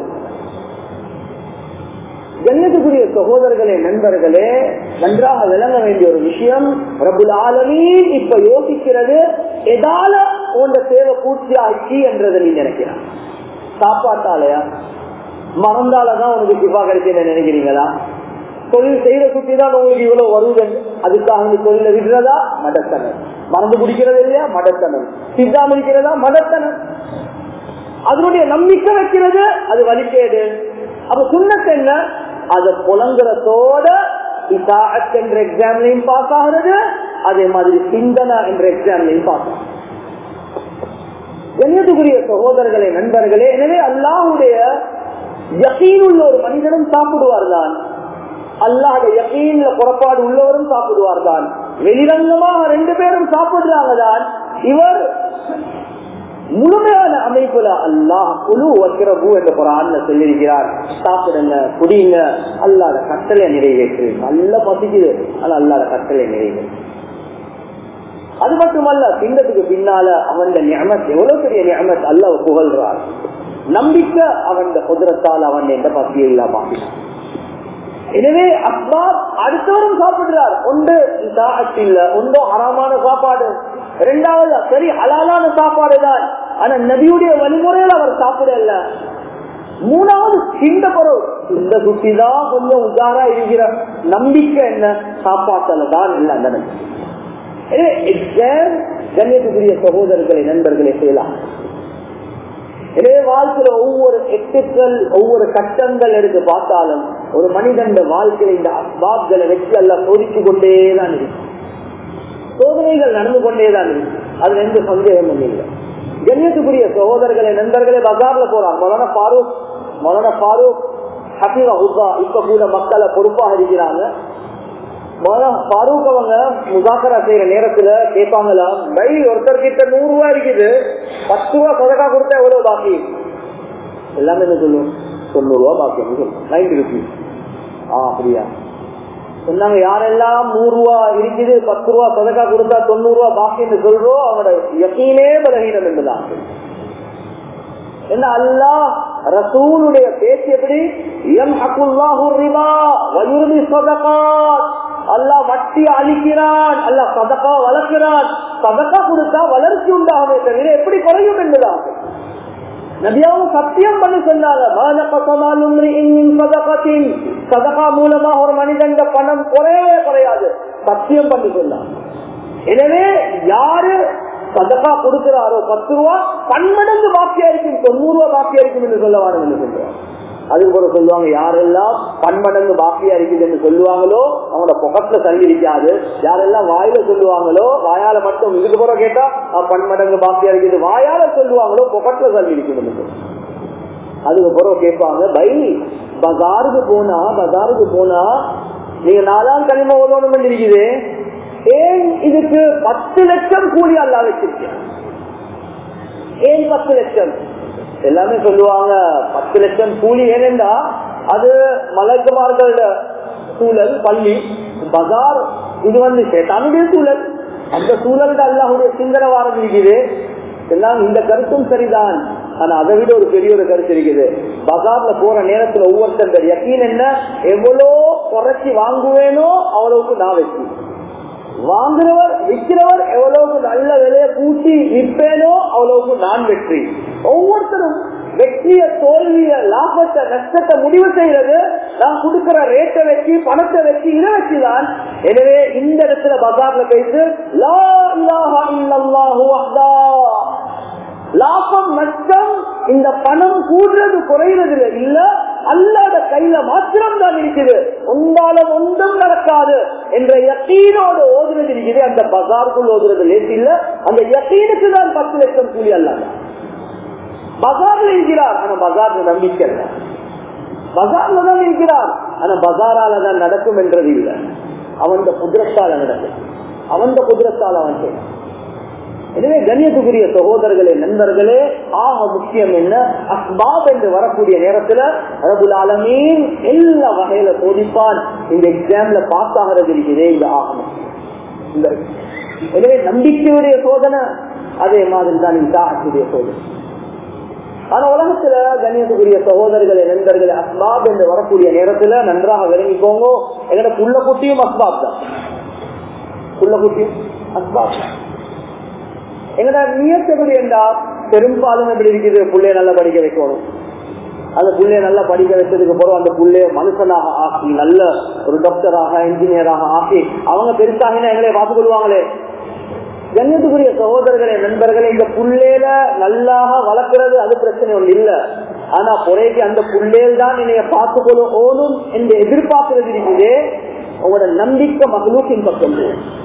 S1: கண்ணுக்குரிய சகோதரர்களே நண்பர்களே நன்றாக விளங்க வேண்டிய ஒரு விஷயம் பிரபுல் ஆலமீ இப்ப யோசிக்கிறது எதால உங்க தேவை பூர்த்தி ஆச்சு என்றதை நீ நினைக்கிறான் சாப்பாட்டாலயா மறந்தாலதான் உனக்கு சிப்பா கிடைச்சேன்னு நினைக்கிறீங்களா தொழில் செய்யற சுத்தி தான் உங்களுக்கு இவ்வளவு வருது அதுக்காக நீ தொழில விடுறதா மடத்தனம் மறந்து குடிக்கிறது இல்லையா மடத்தனம் சித்தாம இருக்கிறதா மடத்தனம் அதனுடைய நம்பிக்கை வைக்கிறது அது வலிக்கேது அப்ப சுண்ணத்து என்ன அதை புலங்குறதோட இசாத் என்ற எக்ஸாம்லையும் பாஸ் ஆகிறது அதே மாதிரி சிந்தனா என்ற எக்ஸாம்லையும் பாஸ் ஆகும் கண்ணியத்துக்குரிய சகோதரர்களே நண்பர்களே எனவே அல்லாஹுடைய யகீன் உள்ள ஒரு மனிதனும் சாப்பிடுவார் தான் அல்லாஹ் யகீன்ல புறப்பாடு உள்ளவரும் சாப்பிடுவார் தான் வெளிரங்கமாக ரெண்டு பேரும் சாப்பிடுறாங்க தான் இவர் முழுமையான அமைப்புல அல்லாஹ் குழு வக்கிறபு என்ற குரான்ல சொல்லியிருக்கிறார் சாப்பிடுங்க குடிங்க அல்லாத கட்டளை நிறைவேற்று நல்ல பசிக்குது ஆனா அல்லாத கட்டளை நிறைவேற்று அது மட்டுமல்ல திண்டத்துக்கு பின்னால அவன் நியமத் எவ்வளவு பெரிய நியமத் அல்ல புகழ்றார் நம்பிக்கை அவன் குதிரத்தால் அவன் எந்த பசியை இல்லாம எனவே அஸ்பாப் அடுத்தவரும் சாப்பிடுறார் ஒன்று இல்ல ஒன்றும் அறமான சாப்பாடு இரண்டாவது சரி ஹலாலான சாப்பாடு தான் ஆனா நபியுடைய வழிமுறையில் அவர் சாப்பிடல மூணாவது சிந்த பொருள் இந்த சுத்தி தான் கொஞ்சம் உஜாரா இருக்கிற நம்பிக்கை என்ன சாப்பாட்டுல தான் இல்லை அந்த நம்பிக்கை எக்ஸாம் கண்ணியத்துக்குரிய சகோதரர்களை நண்பர்களை செய்யலாம் எனவே வாழ்க்கையில ஒவ்வொரு எட்டுக்கள் ஒவ்வொரு கட்டங்கள் எடுத்து பார்த்தாலும் ஒரு மனிதன் வாழ்க்கையில இந்த அஸ்பாப்களை வச்சு எல்லாம் சோதிச்சு கொண்டே தான் இருக்கு சோதனைகள் நடந்து கொண்டே தான் இருக்கு அதுல எந்த சந்தேகமும் இல்லை கண்ணியத்துக்குரிய சகோதரர்களை நண்பர்களே பஜார்ல போறாங்க மொலான ஃபாரூக் மொலான ஃபாரூக் ஹபீவா ஹுசா இப்ப கூட மக்களை பொறுப்பாக இருக்கிறாங்க ஃபாரூக் அவங்க முதாக்கரா செய்யற நேரத்துல கேட்பாங்களா பை ஒருத்தர் கிட்ட நூறு ரூபாய் இருக்குது பத்து ரூபா சொதக்கா கொடுத்தா எவ்வளவு பாக்கி எல்லாமே என்ன சொல்லுவோம் தொண்ணூறு ரூபா பாக்கி நைன்டி ருபீஸ் ஆ அப்படியா சொன்னாங்க யாரெல்லாம் நூறு ரூபா இருக்குது பத்து ரூபா சொதக்கா கொடுத்தா தொண்ணூறு ரூபா பாக்கின்னு சொல்றோம் அவனோட யக்கீனே பலகீனம் என்பதான் என்ன அல்லா ரசூலுடைய பேச்சு எப்படி எம் அக்குல்லாஹு ரிபா வயுர்மி சதகாத் அல்லாஹ் வட்டி அழிக்கிறான் அல்லாஹ் சதக்கா வளர்க்கிறான் சதக்கா கொடுத்தா வளர்ச்சி உண்டாகுமே தவிர எப்படி குறையும் என்பதாக நபியாவும் சத்தியம் பண்ணி சொன்னாங்க சதகா மூலமாக ஒரு மனிதன் பணம் குறையவே குறையாது சத்தியம் பண்ணி சொன்னாங்க எனவே யாரு சதகா கொடுக்கிறாரோ பத்து ரூபா பன்மடங்கு பாக்கியா இருக்கும் தொண்ணூறு ரூபா பாக்கியா இருக்கும் என்று சொல்ல வாரம் என்று சொல்றாங்க அது கூட சொல்லுவாங்க யாரெல்லாம் பன்மடங்கு பாக்கியா இருக்குது என்று சொல்லுவாங்களோ அவங்களோட புகத்துல தள்ளி இருக்காது யாரெல்லாம் வாயில சொல்லுவாங்களோ வாயால மட்டும் இதுக்கு போற கேட்டா பன்மடங்கு பாக்கியா இருக்குது வாயால சொல்லுவாங்களோ புகத்துல தள்ளி இருக்குது அதுக்கு பிறகு கேட்பாங்க பை பஜாருக்கு போனா பஜாருக்கு போனா நீங்க நாலாம் கனிம ஓதணும் இருக்குது ஏன் இதுக்கு பத்து லட்சம் கூலி அல்லா வச்சிருக்கேன் ஏன் பத்து லட்சம் எல்லாமே சொல்லுவாங்க பத்து லட்சம் கூலி ஏனென்றா அது மலக்குமார்களோட சூழல் பள்ளி பஜார் இது வந்து சேட்டானுடைய சூழல் அந்த சூழல் அல்லாஹுடைய சிந்தனை வாரம் இருக்குது எல்லாம் இந்த கருத்தும் சரிதான் ஆனா அதை விட ஒரு பெரிய ஒரு கருத்து இருக்குது பஜார்ல போற நேரத்துல ஒவ்வொருத்தர் யக்கீன் என்ன எவ்வளோ குறைச்சி வாங்குவேனோ அவ்வளவுக்கு நான் வச்சு வாங்குறவர் விற்கிறவர் எவ்வளவுக்கு நல்ல விலையை பூட்டி விற்பேனோ அவ்வளவுக்கு நான் வெற்றி ஒவ்வொருத்தரும் வெற்றிய தோல்விய லாபத்தை நஷ்டத்தை முடிவு செய்யறது நான் கொடுக்கிற ரேட்டை வச்சு பணத்தை வச்சு இதை வச்சுதான் எனவே இந்த இடத்துல பஜார்ல போயிட்டு லா இலாஹா இல்லல்லாஹு வஹ்தா லாபம் நஷ்டம் இந்த பணம் கூடுறது குறைறது இல்ல அல்லாத கையில மாத்திரம் தான் இருக்குது உண்டாலும் ஒன்றும் நடக்காது என்ற யக்கீனோடு ஓதுறது இருக்குது அந்த பஜாருக்குள் ஓதுறது லேசி இல்ல அந்த யக்கீனுக்கு தான் பத்து லட்சம் கூலி அல்லாத பஜார்ல இருக்கிறார் ஆனா பஜார்ல நம்பிக்கை இல்லை பஜார்ல தான் இருக்கிறார் ஆனா பஜாரால தான் நடக்கும் என்றது இல்லை அவன் குதிரத்தால நடக்கும் அவன் குதிரத்தால் அவன் செய்யணும் எனவே கண்ணியத்துக்குரிய சகோதரர்களே நண்பர்களே ஆக முக்கியம் என்ன அஸ்பாப் என்று வரக்கூடிய நேரத்துல ரபுல் ஆலமீன் எல்லா வகையில சோதிப்பான் இந்த எக்ஸாம்ல பாஸ் ஆகிறது இருக்கிறதே இந்த ஆகணும் இந்த எனவே நம்பிக்கையுடைய சோதனை அதே மாதிரி தான் இந்த ஆட்சியுடைய சோதனை ஆனா உலகத்துல கண்ணியத்துக்குரிய சகோதரர்களே நண்பர்களே அஸ்பாப் என்று வரக்கூடிய நேரத்துல நன்றாக விளங்கிக்கோங்க எங்கட புள்ள குட்டியும் அஸ்பாப் தான் புள்ள குட்டியும் அஸ்பாப் தான் எங்கடா நியத்து எப்படி என்றா பெரும்பாலும் எப்படி இருக்குது புள்ளைய நல்லா படிக்க வைக்கணும் அந்த புள்ளைய நல்லா படிக்க வச்சதுக்கு பிறகு அந்த புள்ளைய மனுஷனாக ஆக்கி நல்ல ஒரு டாக்டராக இன்ஜினியராக ஆக்கி அவங்க பெருசாகினா எங்களை பார்த்துக் கொள்வாங்களே கண்ணியத்துக்குரிய சகோதரர்களே நண்பர்களே இந்த புள்ளேல நல்லாக வளர்க்கிறது அது பிரச்சனை ஒன்று இல்ல ஆனா புறைக்கு அந்த புள்ளேல் தான் என்னைய பார்த்துக் கொள்ள ஓணும் என்று எதிர்பார்க்கிறது இருக்குது உங்களோட நம்பிக்கை மகளுக்கின் பக்கம்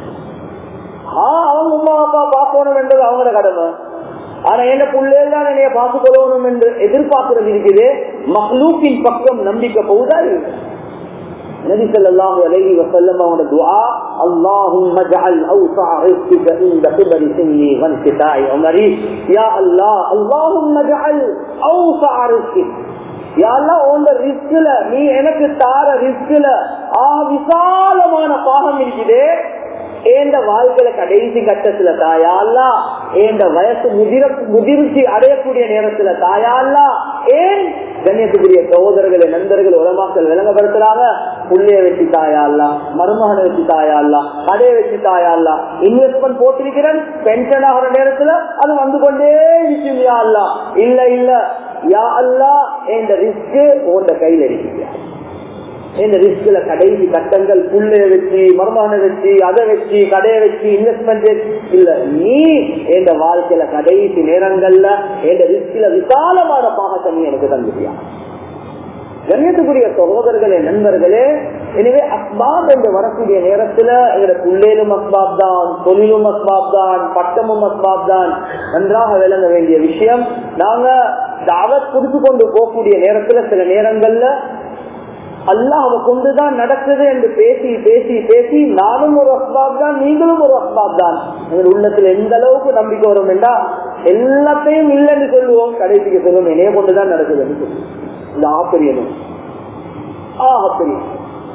S1: ஆஹ் அவங்க அம்மா அப்பா பார்க்கணும் என்றது அவங்களோட கடமை ஆனா என்ன புள்ளேல் தான் என்னைய பார்த்துக் கொள்ளணும் என்று எதிர்பார்க்கிறது இருக்குது மஹ்லூக்கின் பக்கம் நம்பிக்கை போகுதா இல்லை நபி ஸல்லல்லாஹு அலைஹி வஸல்லம் அவரோட துஆ அல்லாஹும்ம ஜஅல் அவ்ஸஅ ரிஸ்கிக இந்த கிபரி சின்னி வன்கிதாய் உமரி யா அல்லாஹ் அல்லாஹும்ம ஜஅல் அவ்ஸஅ ரிஸ்கிக் யா அல்லாஹ் உன் ரிஸ்க்ல நீ எனக்கு தார ரிஸ்க்ல ஆ விசாலமான பாகம் இருக்குதே ஏண்ட வாழ்க்கையில கடைசி கட்டத்துல தாயாலா ஏண்ட வயசு முதிர முதிர்ச்சி அடையக்கூடிய நேரத்துல தாயாலா ஏன் கண்ணியத்துக்குரிய சகோதரர்களை நண்பர்கள் உலமாக்கள் விளங்கப்படுத்துறாங்க புள்ளைய வச்சு தாயாலா மருமகனை வச்சு தாயாலா கடையை வச்சு தாயாலா இன்வெஸ்ட்மெண்ட் போட்டிருக்கிறேன் பென்ஷன் ஆகிற நேரத்துல அது வந்து கொண்டே இருக்கும் யா அல்லா இல்ல இல்ல யா அல்லா என்ற ரிஸ்க் உண்ட கையில் இருக்கிறியா இந்த ரிஸ்க்ல கடைசி கட்டங்கள் புள்ளைய வச்சு மருமான வச்சு அதை வச்சு கடையை வச்சு இன்வெஸ்ட்மெண்ட் இல்ல நீ எந்த வாழ்க்கையில கடைசி நேரங்கள்ல எந்த ரிஸ்க்ல விசாலமான பாகத்தை நீ எனக்கு தந்துட்டியா கண்ணியத்துக்குரிய சகோதரர்களே நண்பர்களே எனவே அஸ்பாப் என்று வரக்கூடிய நேரத்துல எங்களோட புள்ளேலும் அஸ்பாப் தான் தொழிலும் அஸ்பாப் தான் பட்டமும் அஸ்பாப் தான் நன்றாக விளங்க வேண்டிய விஷயம் நாங்க தாவத் கொடுத்து கொண்டு போகக்கூடிய நேரத்துல சில நேரங்கள்ல அல்லாஹ் கொண்டுதான் நடக்குது என்று பேசி பேசி பேசி நானும் ஒரு அஸ்பாப் தான் நீங்களும் ஒரு அஸ்பாப் தான் எங்கள் உள்ளத்துல எந்த அளவுக்கு நம்பிக்கை வரும் என்றா எல்லாத்தையும் இல்லைன்னு சொல்லுவோம் கடைசிக்கு சொல்லுவோம் என்னைய கொண்டுதான் நடக்குதுன்னு சொல்லுவோம் இந்த ஆப்பரியனும் ஆப்பரியம்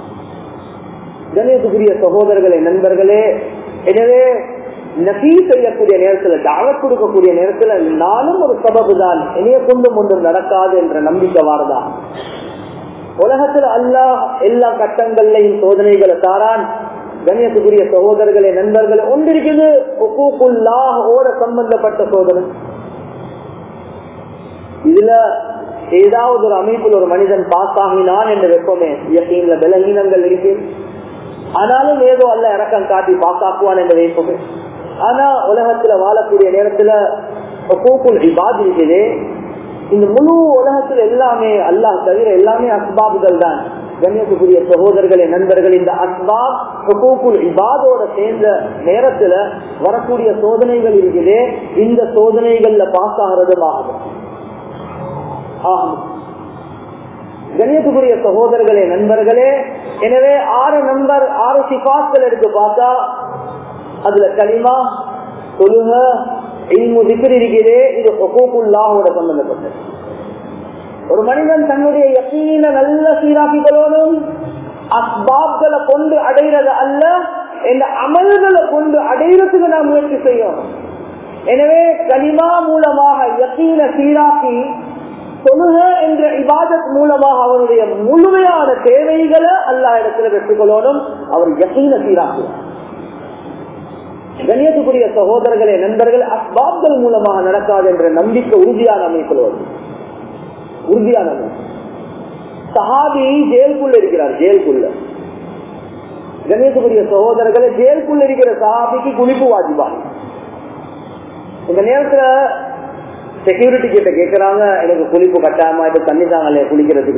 S1: கணேசக்குரிய சகோதரர்களே நண்பர்களே எனவே நபி செய்யக்கூடிய நேரத்துல தாவத் கொடுக்கக்கூடிய நேரத்துல நானும் ஒரு சபபு தான் என்னைய கொண்டும் ஒன்றும் நடக்காது என்ற நம்பிக்கை வாரதா உலகத்துல அல்லாஹ் எல்லா கட்டங்கள்லையும் சோதனைகளை தாரான் கண்ணியத்துக்குரிய சகோதரர்களே நண்பர்களே ஒன்றிருக்குது ஓட சம்பந்தப்பட்ட சோதனை இதுல ஏதாவது ஒரு அமைப்பில் ஒரு மனிதன் பாஸ் ஆகினான் என்று வெப்பமே இயற்கையில பலகீனங்கள் இருக்கு ஆனாலும் ஏதோ அல்ல இறக்கம் காட்டி பாஸ் ஆக்குவான் என்று வைப்போமே ஆனா உலகத்துல வாழக்கூடிய நேரத்துல கூக்குள் இபாத் இருக்குது இந்த முழு உலகத்துல எல்லாமே அல்லாஹ் தவிர எல்லாமே அஸ்பாபுகள் தான் கண்ணியத்துக்குரிய சகோதரர்களே நண்பர்கள் இந்த அஸ்பாப் ஹுகூக்குல் இபாதோட சேர்ந்த நேரத்துல வரக்கூடிய சோதனைகள் இருக்குது இந்த சோதனைகள்ல பாஸ் ஆகிறதும் ஆகும் ஆகும் கண்ணியத்துக்குரிய சகோதரர்களே நண்பர்களே எனவே ஆறு நம்பர் ஆறு சிபாக்கள் எடுத்து பார்த்தா அதுல களிமா தொழுக இல்மு திக்ர் இருக்கிறதே இது ஹொகூக்குல்லாவோட சம்பந்தப்பட்டது ஒரு மனிதன் தன்னுடைய யக்கீன நல்ல சீராக்கி கொள்ளணும் அஸ்பாப்களை கொண்டு அடைகிறது அல்ல இந்த அமல்களை கொண்டு அடைகிறதுக்கு நாம் முயற்சி செய்யணும் எனவே கனிமா மூலமாக யக்கீன சீராக்கி தொழுக என்ற இபாதத் மூலமாக அவருடைய முழுமையான தேவைகளை அல்லா இடத்துல பெற்றுக்கொள்ளணும் அவர் யக்கீன சீராக்குவார் கண்ணியத்துக்குரிய சகோதரர்களே நண்பர்கள் அஸ்பாப்கள் மூலமாக நடக்காது என்ற நம்பிக்கை உறுதியான அமைப்பில் வரும் உறுதியான சஹாபி ஜெயிலுக்குள்ள இருக்கிறார் ஜெயிலுக்குள்ள கணேசபுரிய சகோதரர்களை ஜெயிலுக்குள்ள இருக்கிற சஹாபிக்கு குளிப்பு வாஜிபா இந்த நேரத்துல செக்யூரிட்டி கிட்ட கேட்கறாங்க எனக்கு குளிப்பு கட்டாயமா இது தண்ணி தாங்களே குளிக்கிறதுக்கு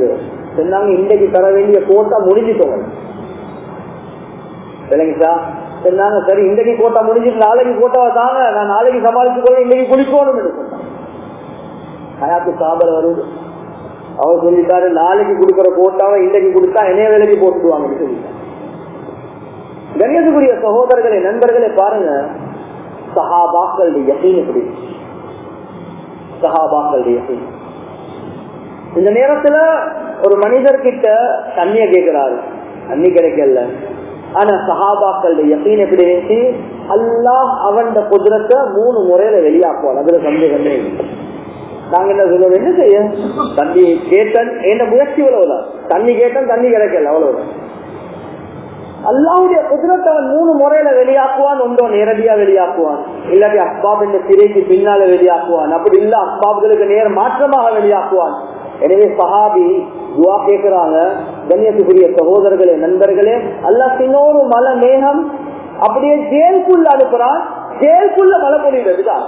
S1: சொன்னாங்க இன்றைக்கு தர வேண்டிய கோட்டா முடிஞ்சிட்டோம் இல்லைங்கச்சா சொன்னாங்க சரி இன்றைக்கு கோட்டா முடிஞ்சிட்டு நாளைக்கு கோட்டாவை தாங்க நான் நாளைக்கு சமாளிச்சு கொள்ள இன்னைக்கு குளிக்கணும் சொன்னாங்க ஹயாத்து சாபல் வருது அவர் சொல்லிட்டாரு நாளைக்கு கொடுக்கிற கோட்டாவை இன்றைக்கு கொடுத்தா என்னைய வேலைக்கு போட்டுடுவாங்கன்னு சொல்லிட்டாங்க கண்ணியத்துக்குரிய சகோதரர்களே நண்பர்களே பாருங்க சஹாபாக்களுடைய யகீன் எப்படி சஹாபாக்களுடைய யகீன் இந்த நேரத்துல ஒரு மனிதர் கிட்ட தண்ணிய கேட்கிறாரு தண்ணி கிடைக்கல ஆனா சஹாபாக்களுடைய யகீன் எப்படி இருந்துச்சு அல்லாஹ் அவன் குதிரத்தை மூணு முறையில வெளியாக்குவான் அதுல சந்தேகமே இல்லை நாங்க என்ன சொல்லுவோம் என்ன செய்ய தண்ணி கேட்டன் என்ன முயற்சி அவ்வளவுதான் தண்ணி கேட்டன் தண்ணி கிடைக்கல அவ்வளவுதான் அல்லாவுடைய குதிரத்தை அவன் மூணு முறையில வெளியாக்குவான் ஒன்றோ நேரடியா வெளியாக்குவான் இல்லாட்டி அஸ்பாப் இந்த சிறைக்கு பின்னால வெளியாக்குவான் அப்படி இல்ல அஸ்பாப்களுக்கு நேர மாற்றமாக வெளியாக்குவான் எனவே சஹாபி துவா கேட்கிறாங்க கண்ணியத்துக்குரிய சகோதரர்களே நண்பர்களே அல்லாஹ் இன்னொரு மலை மேகம் அப்படியே ஜேலுக்குள்ள அனுப்புறான் ஜேலுக்குள்ள மழை பொழிவதுதான்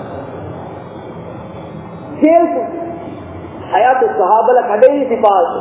S1: ஜேலுக்கு ஹயாத்து சஹாபல கடைசி பாஸ்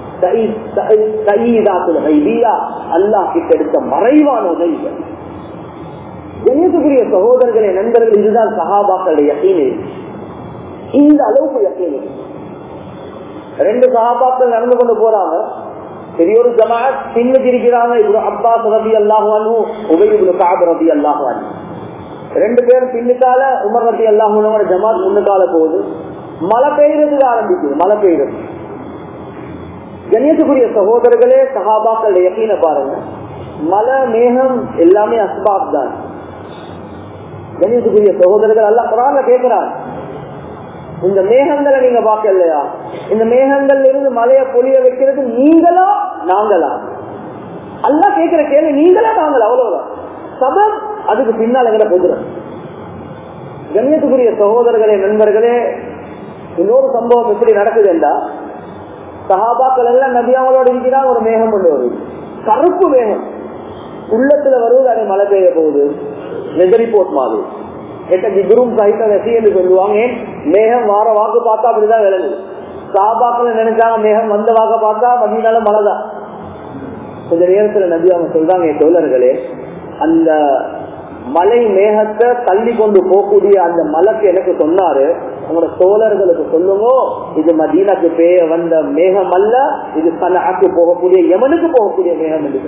S1: அல்லாஹ் கிட்ட எடுத்த மறைவான உதவிகள் கணேசக்குரிய சகோதரர்களே நண்பர்கள் இதுதான் சஹாபாக்களுடைய யக்கீனு இந்த அளவுக்கு யக்கீனு ரெண்டு சஹாபாக்கள் நடந்து கொண்டு போறாங்க பெரிய ஒரு ஜமாத் பின்னுக்கு இருக்கிறாங்க இப்படி அப்பாஸ் ரபி அல்லாஹானு உபயோக காப் ரபி அல்லாஹானு ரெண்டு பேரும் பின்னுக்கால உமர் ரபி அல்லாஹானோட ஜமாத் முன்னுக்கால போகுது மழை பெய்யறதுக்கு ஆரம்பிக்குது மழை பெய்யறது கணியத்துக்குரிய சகோதரர்களே சஹாபாக்கள் யக்கீன பாருங்க மலை மேகம் எல்லாமே அஸ்பாப் தான் கணியத்துக்குரிய சகோதரர்கள் அல்ல குரான்ல கேட்கிறான் இந்த மேகங்களை நீங்க பார்க்கலையா இந்த மேகங்கள்ல இருந்து மலையை பொழிய வைக்கிறது நீங்களா நாங்களா அல்ல கேட்கிற கேள்வி நீங்களா நாங்களா அவ்வளவுதான் சபம் அதுக்கு பின்னால் எங்கிற பொதுரம் கண்ணியத்துக்குரிய சகோதரர்களே நண்பர்களே இன்னொரு சம்பவம் எப்படி நடக்குது என்றா சஹாபாக்கள் எல்லாம் நபியாவளோட இருக்கிறாங்க ஒரு மேகம் கொண்டு வருது கருப்பு மேகம் உள்ளத்துல வருவது அதை மழை பெய்ய போகுது நெதரி போட் மாதிரி எட்ட ஜிகுரும் சகித வெசி என்று சொல்லுவாங்க ஏன் மேகம் வார வாக்கு பார்த்தா அப்படிதான் விளங்குது சஹாபாக்கள் நினைச்சாங்க மேகம் வந்த வாக்க பார்த்தா மதியனால மழைதான் கொஞ்ச நேரத்துல நபி அவங்க சொல்றாங்க என் தோழர்களே அந்த மலை மேகத்தை தள்ளி கொண்டு போகக்கூடிய அந்த மலைக்கு எனக்கு சொன்னாரு உங்களோட தோழர்களுக்கு சொல்லுங்க இது மதீனாக்கு பேய வந்த மேகம் அல்ல இது சனாக்கு போகக்கூடிய யமனுக்கு போகக்கூடிய மேகம் என்று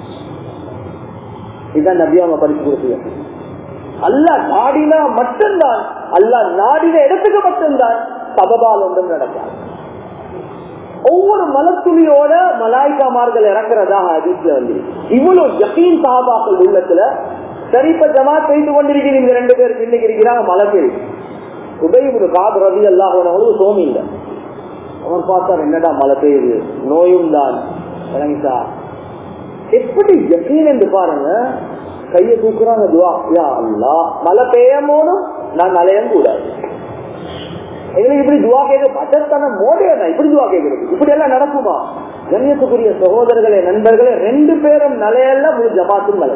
S1: இதுதான் நபி அவங்க படிச்சு கொடுக்குது அல்ல நாடினா மட்டும்தான் அல்ல நாடின இடத்துக்கு மட்டும்தான் சபபால் ஒன்றும் நடக்காது ஒவ்வொரு மலத்துளியோட மலாய்க்காமார்கள் இறக்குறதாக அதிர்ச்சி வந்து இவ்வளவு ஜக்கீன் சாபாக்கள் உள்ளத்துல சரி இப்ப ஜமாத் செய்து கொண்டிருக்கிறது இந்த ரெண்டு பேர் பின்னுக்கு இருக்கிறாங்க மழை பெய்யுது உதயபுரு காது ரவி அல்லாஹ் சோமி இல்லை அவன் பார்த்தார் என்னடா மழை பெய்யுது நோயும் தான் இறங்கிட்டா எப்படி ஜக்கீன் என்று பாருங்க கையை தூக்குறாங்க துவா யா அல்லா மழை பெய்யமோனும் நான் நலையம் கூடாது எங்களுக்கு இப்படி துவா கேட்க பட்டத்தான மோடியா இப்படி துவா கேட்கறது இப்படி எல்லாம் நடக்குமா கண்ணியத்துக்குரிய சகோதரர்களே நண்பர்களே ரெண்டு பேரும் நலையெல்லாம் முழு ஜமாத்தும் நலை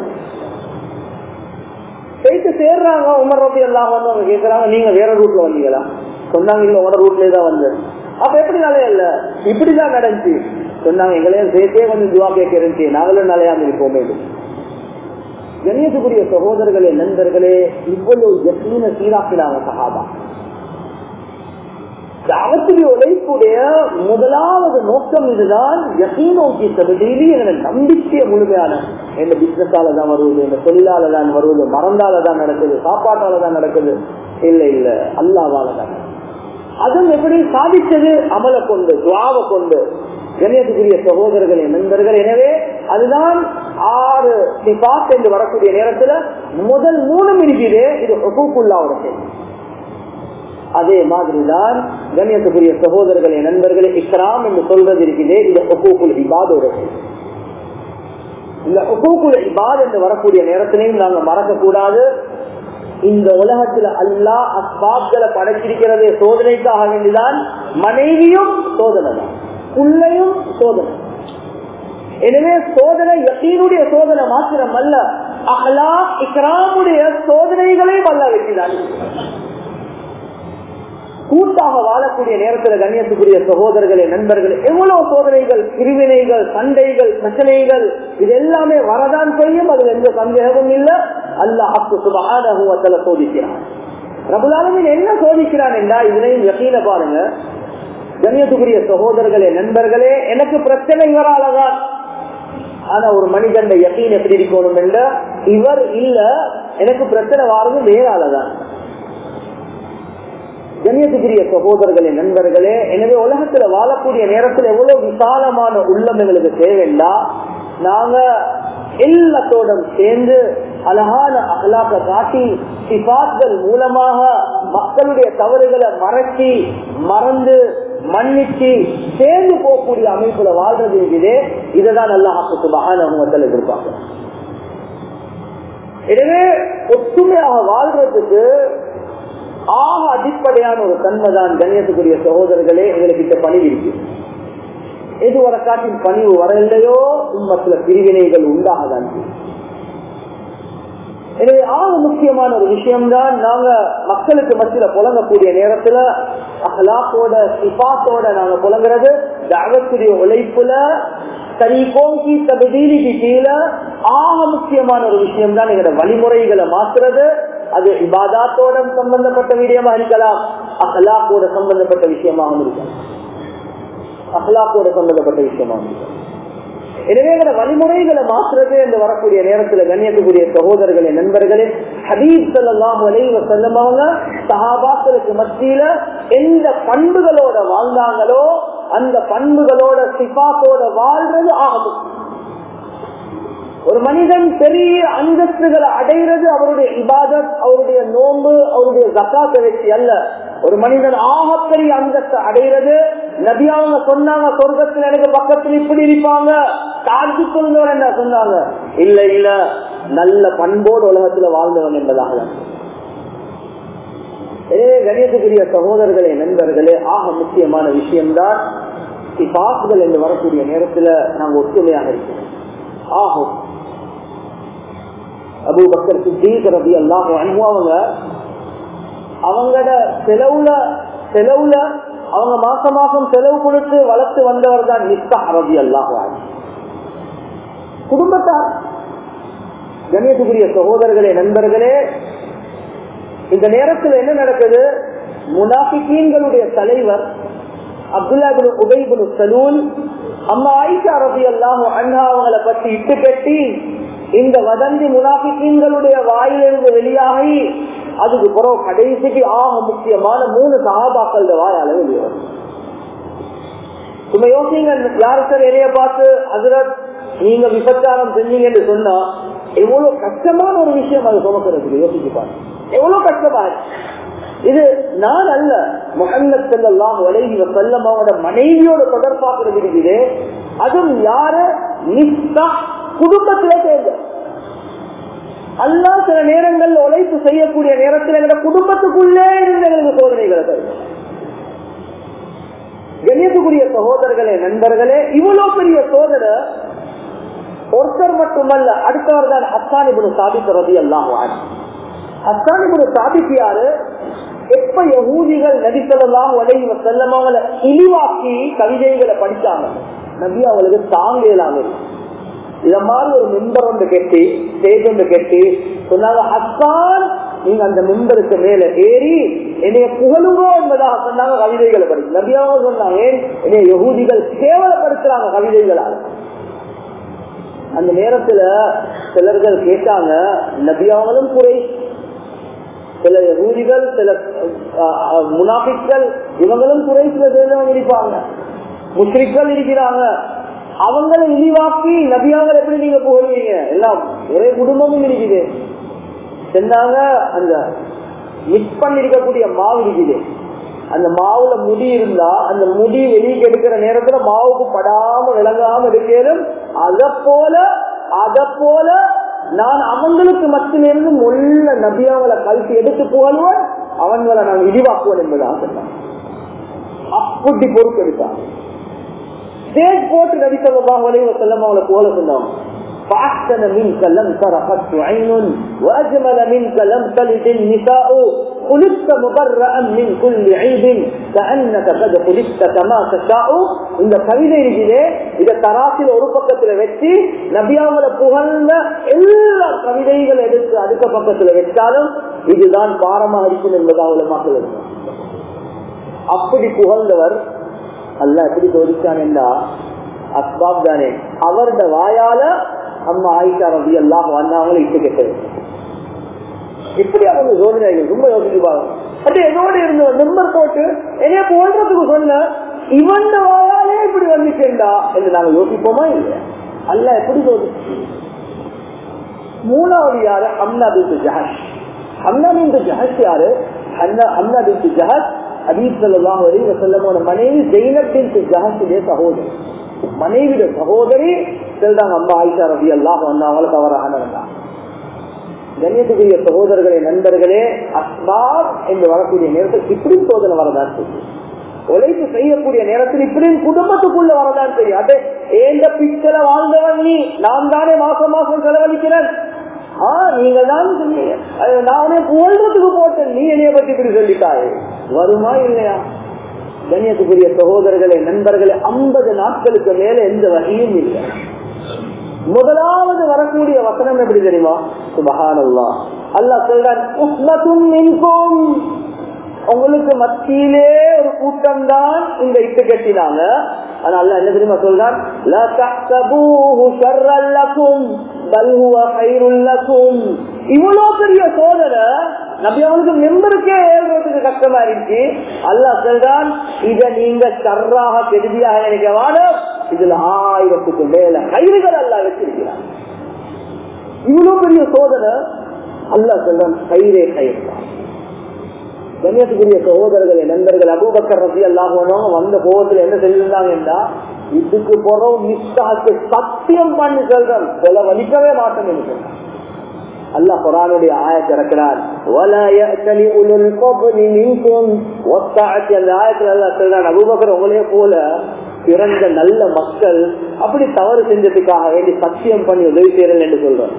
S1: போயிட்டு சேர்றாங்க உமர் ரபி எல்லாம் வந்து அவங்க கேட்கறாங்க நீங்க வேற ரூட்ல வந்தீங்களா சொன்னாங்க இல்ல உன ரூட்லயே தான் வந்தேன் அப்ப எப்படி நிலைய இல்ல இப்படிதான் நடந்துச்சு சொன்னாங்க எங்களையும் சேர்த்தே கொஞ்சம் துவா கேட்க இருந்துச்சு நாங்களும் நிலையாம இருப்போமே கணியத்துக்குரிய சகோதரர்களே நண்பர்களே இவ்வளவு ஜசீன சீராக்கினாங்க சகாபா தாவத்துடைய உழைப்புடைய முதலாவது நோக்கம் இதுதான் யசீனோக்கி தகுதியிலே எங்களை நம்பிக்கைய முழுமையான எந்த பிசினஸால தான் வருவது இந்த தொழிலால தான் வருவது மறந்தால தான் நடக்குது சாப்பாட்டால தான் நடக்குது இல்ல இல்ல அல்லாவால தான் அதுவும் எப்படி சாதிச்சது அமலை கொண்டு துவாவை கொண்டு கணேசக்குரிய சகோதரர்களே நண்பர்கள் எனவே அதுதான் ஆறு சிபாத் என்று வரக்கூடிய நேரத்துல முதல் மூணு மினிக்கிலே இது ஹொக்குள்ளாவோட செய்தி அதே மாதிரிதான் கண்ணியத்துக்குரிய சகோதரர்களே நண்பர்களே இஸ்லாம் என்று சொல்றது இருக்குதே இது ஒக்கூக்குள் இபாதோட இந்த ஒக்கூக்குள் இபாத் என்று வரக்கூடிய நேரத்திலையும் நாங்க மறக்க கூடாது இந்த உலகத்துல அல்லா அஸ்பாப்களை படைச்சிருக்கிறதே சோதனைக்காக வேண்டிதான் மனைவியும் சோதனை தான் பிள்ளையும் சோதனை எனவே சோதனை யக்கீனுடைய சோதனை மாத்திரம் அல்ல அஹ்லா இக்ராமுடைய சோதனைகளையும் அல்ல வைக்கிறார் கூட்டாக வாழக்கூடிய நேரத்தில் கண்ணியத்துக்குரிய சகோதரர்களே நண்பர்களே எவ்வளவு சோதனைகள் பிரிவினைகள் சண்டைகள் பிரச்சனைகள் இது எல்லாமே வரதான் செய்யும் அதுல எந்த சந்தேகமும் இல்ல அல்லாஹு சுபகான சோதிக்கிறான் ரபுலாலமின் என்ன சோதிக்கிறான் என்றா இதுலையும் யக்கீன பாருங்க கண்ணியத்துக்குரிய சகோதரர்களே நண்பர்களே எனக்கு பிரச்சனை வராலதான் ஆனா ஒரு மனிதன் யக்கீன் எப்படி இருக்கணும் என்ற இவர் இல்ல எனக்கு பிரச்சனை வாரது வேறாலதான் கண்ணியத்துக்குரிய சகோதரர்களே நண்பர்களே எனவே உலகத்துல வாழக்கூடிய நேரத்தில் எவ்வளவு விசாலமான உள்ளம் எங்களுக்கு தேவைண்டா நாங்க எல்லாத்தோடும் சேர்ந்து அழகான அகலாக்க காட்டி சிபாத்கள் மூலமாக மக்களுடைய தவறுகளை மறைச்சி மறந்து மன்னிச்சு சேர்ந்து போகக்கூடிய அமைப்புல வாழ்றது இதே இதைதான் நல்லா சுபகான எதிர்பார்க்க எனவே ஒற்றுமையாக வாழ்றதுக்கு ஆக அடிப்படையான ஒரு தன்மைதான் கண்ணியத்துக்குரிய சகோதரர்களே எங்களுக்கு பணிவு இருக்கு எது வர காட்டின் பணிவு வரலையோ உண்மத்துல பிரிவினைகள் உண்டாகதான் எனவே ஆக முக்கியமான ஒரு விஷயம்தான் நாங்க மக்களுக்கு மத்தியில புலங்கக்கூடிய நேரத்துல அஹ்லாக்கோட சிபாத்தோட நாங்க புலங்குறது தாவத்துடைய உழைப்புல சரி கோங்கி தகுதிக்கு கீழே ஆக முக்கியமான ஒரு விஷயம் தான் எங்களோட வழிமுறைகளை மாத்துறது அது இபாதாத்தோட சம்பந்தப்பட்ட விஷயமா இருக்கலாம் அஹ்லாக்கோட சம்பந்தப்பட்ட விஷயமாகவும் இருக்கலாம் அஹ்லாக்கோட சம்பந்தப்பட்ட விஷயமாகவும் இருக்கலாம் எனவே எங்களோட வழிமுறைகளை மாற்றுறது என்று வரக்கூடிய நேரத்துல கண்ணியத்துக்குரிய சகோதரர்களே நண்பர்களே ஹபீப் சல்லாம் வலைவ செல்லமாங்க சஹாபாக்களுக்கு மத்தியில எந்த பண்புகளோட வாழ்ந்தாங்களோ அந்த பண்புகளோட சிபாத்தோட வாழ்றது ஆகும் ஒரு மனிதன் பெரிய அந்தஸ்துகளை அடைகிறது அவருடைய இபாதத் அவருடைய நோன்பு அவருடைய ஜக்காத்தை வச்சு அல்ல ஒரு மனிதன் ஆகப்பெரிய அந்தஸ்து அடைகிறது நபி அவங்க சொன்னாங்க சொர்க்கத்தில் எனக்கு பக்கத்தில் இப்படி இருப்பாங்க தாழ்த்து கொள்ந்தவன் என்ன சொன்னாங்க இல்ல இல்ல நல்ல பண்போடு உலகத்துல வாழ்ந்தவன் என்பதாக ஏ கணியத்துக்குரிய சகோதரர்களே நண்பர்களே ஆக முக்கியமான விஷயம்தான் பாசுகள் என்று வரக்கூடிய நேரத்துல நாங்க ஒற்றுமையாக இருக்கிறோம் ஆகும் அபு பக்கர் சித்தீக் ரபி அல்லாஹ் அவங்க அவங்களோட செலவுல செலவுல அவங்க மாசம் மாசம் செலவு கொடுத்து வளர்த்து வந்தவர் தான் நிஸ்தா ரபி அல்லாஹ் குடும்பத்தார் கணேசகுரிய சகோதரர்களே நண்பர்களே இந்த நேரத்தில் என்ன நடக்குது முனாஃபிகீன்களுடைய தலைவர் அப்துல்லா பின் உபைபுல் சலூல் அம்மா ஆயிஷா ரபி அல்லாஹ் அண்ணா அவங்களை பற்றி இட்டு கட்டி இந்த வதந்தி முனாஃபிகீன்களுடைய வாயிலிருந்து வெளியாகி அதுக்கு பிறகு கடைசிக்கு ஆக முக்கியமான மூணு சகாபாக்கள் வாயால வெளியாகும் சும்மா யோசிங்க யாரு சார் என்னைய பார்த்து அதிரத் நீங்க விபச்சாரம் செஞ்சீங்கன்னு சொன்னா எவ்வளவு கஷ்டமான ஒரு விஷயம் அது சுமக்கிறதுக்கு யோசிச்சு பாருங்க எவ்வளவு கஷ்டமா இது நான் அல்ல முகமது செல்லாம் வலைகி செல்லம் அவனோட மனைவியோட தொடர்பாக்குறது இருக்குது அதுவும் யாரு நிஸ்தா குடும்பத்தில சேர்ந்த அல்லா சில நேரங்கள்ல உழைப்பு செய்யக்கூடிய நேரத்தில் எங்க குடும்பத்துக்குள்ளே இருந்த எங்களுக்கு சோதனைகளை தரும் கண்ணியத்துக்குரிய சகோதரர்களே நண்பர்களே இவ்வளவு பெரிய சோதனை ஒருத்தர் மட்டுமல்ல அடுத்தவர் தான் ஹஸ்தானிபுடு சாபித்த ரதி எல்லாம் ஹஸ்தானிபுடு சாபித்து யாரு எப்ப யகூதிகள் நடித்ததெல்லாம் உலகி செல்லமாவங்களை இழிவாக்கி கவிதைகளை படிச்சாங்க நபி அவங்களுக்கு தாங்க இல்லாம இத மாதிரி ஒரு மெம்பர் ஒன்று கெட்டி ஸ்டேஜ் ஒன்று கெட்டி சொன்னாங்க ஹஸ்தான் நீங்க அந்த மெம்பருக்கு மேல ஏறி என்னைய புகழுங்கோ என்பதாக சொன்னாங்க கவிதைகளை படிச்சு நபியாக சொன்னாங்க என்னைய யகூதிகள் கேவலப்படுத்துறாங்க கவிதைகளால் அந்த நேரத்துல சிலர்கள் கேட்டாங்க நபியாவலும் குறை சில யகூதிகள் சில முனாபிக்கள் இவங்களும் குறை சில பேரும் இருப்பாங்க முஸ்லிக்கள் இருக்கிறாங்க அவங்களை இழிவாக்கி நபியாங்கள் எப்படி நீங்க புகழ்வீங்க எல்லாம் ஒரே குடும்பமும் இருக்குது சென்றாங்க அந்த மிக்ஸ் பண்ணிருக்கக்கூடிய மாவு இருக்குது அந்த மாவுல முடி இருந்தா அந்த முடி வெளியே எடுக்கிற நேரத்துல மாவுக்கு படாம விளங்காம எடுக்கலும் அத போல அத போல நான் அவங்களுக்கு மத்தியிலிருந்து முள்ள நபியாவலை கழித்து எடுத்து புகழ்வன் அவன்களை நான் இடிவாக்குவன் என்பதாக சொன்னான் அப்படி பொறுப்பெடுத்தான் ஸ்டேஜ் போட்டு நடித்தவங்க வலைவ செல்லம் அவங்களை புகழ சொன்னாங்க فأحسن منك لم تر قط عين وأجمل منك لم تلد النساء خلقت مبرأ من كل عيب كأنك قد خلقت كما تشاء இந்த கவிதை இருக்குதே இத தராசில் ஒரு பக்கத்துல வச்சு நபியாவல புகழ்ந்த எல்லா கவிதைகள் எடுத்து அடுத்த பக்கத்துல வச்சாலும் இதுதான் பாரமாக இருக்கும் என்பதாக மக்கள் இருக்கும் அப்படி புகழ்ந்தவர் அல்ல எப்படி தோதிச்சான் என்றா அஸ்பாப் தானே அவருடைய வாயால அம்மா ஆயிஷா ரவி எல்லாம் வந்தவங்களை இட்டு கெட்டது இப்படி அவங்க சோதனைகள் ரொம்ப யோசிச்சுப்பாங்க அப்படி என்னோட இருந்த நம்பர் போட்டு என்னைய போன்றதுக்கு சொன்ன இவன் வாயாலே இப்படி வந்துச்சேண்டா என்று நாங்க யோசிப்போமா இல்லையா அல்ல எப்படி சோதிச்சு மூணாவது யாரு ஹம்னா பின் ஜஹஷ் ஹம்னா பின் ஜஹஷ் யாரு ஹம்னா பின் ஜஹஷ் ஹபீப் சல்லாஹ் அலி வசல்லமோட மனைவி ஜெயினப் பின் ஜஹஷுடைய சகோதரி மனைவிட சகோதரி சொல்றாங்க அம்மா ஆயிஷா ரபி அல்லாஹ் அவங்களை தவறாக கண்ணியத்துக்குரிய சகோதரர்களே நண்பர்களே அஸ்மாப் என்று வரக்கூடிய நேரத்தில் இப்படி சோதனை வரதான் செய்யும் உழைப்பு செய்யக்கூடிய நேரத்தில் இப்படி குடும்பத்துக்குள்ள வரதான் செய்யும் அது ஏந்த பிச்சல வாழ்ந்தவன் நீ நான் தானே மாசம் மாசம் செலவழிக்கிறேன் ஆஹ் நீங்க தான் சொன்னீங்க நானே புகழ்றதுக்கு போட்டேன் நீ என்னைய பத்தி இப்படி சொல்லிட்டாய் வருமா இல்லையா கண்ணியத்துக்குரிய சகோதரர்களே நண்பர்களே ஐம்பது நாட்களுக்கு மேல எந்த வகையும் இல்லை முதலாவது வரக்கூடிய வசனம் எப்படி தெரியுமா சுபஹானல்லா அல்லா சொல்றான் உங்களுக்கு மத்தியிலே ஒரு கூட்டம் தான் இந்த இட்டு கட்டினாங்க ஆனா அல்ல என்ன தெரியுமா சொல்றான் இவ்வளவு பெரிய சோதனை நபி அவனுக்கு மெம்பருக்கே ஏறுறதுக்கு கஷ்டமா இருந்துச்சு அல்லா சொல்றான் இத நீங்க சர்றாக கெடுதியாக நினைக்க வாடும் இதுல ஆயிரத்துக்கு மேல கயிறுகள் அல்லா வச்சிருக்கிறார் இவ்வளவு பெரிய சோதனை அல்லா சொல்றான் கயிறே கயிறு தான் கண்ணியத்துக்குரிய சகோதரர்களே நண்பர்கள் அபூபக்கர் ரசி அல்லாஹ் வந்த கோபத்துல என்ன செஞ்சிருந்தாங்கன்னா இதுக்கு போறோம் மிஸ்டாக்கு சத்தியம் பண்ணி சொல்றேன் கொலை வலிக்கவே மாட்டேன் என்று சொன்னான் அல்லாஹ் குரானுடைய ஆயத்தை இறக்கிறார் அந்த ஆயத்துல அல்லாஹ் சொல்றான் அபூபக்கர் உங்களே போல பிறந்த நல்ல மக்கள் அப்படி தவறு செஞ்சதுக்காக வேண்டி சத்தியம் பண்ணி உதவி செய்யறேன் என்று சொல்றேன்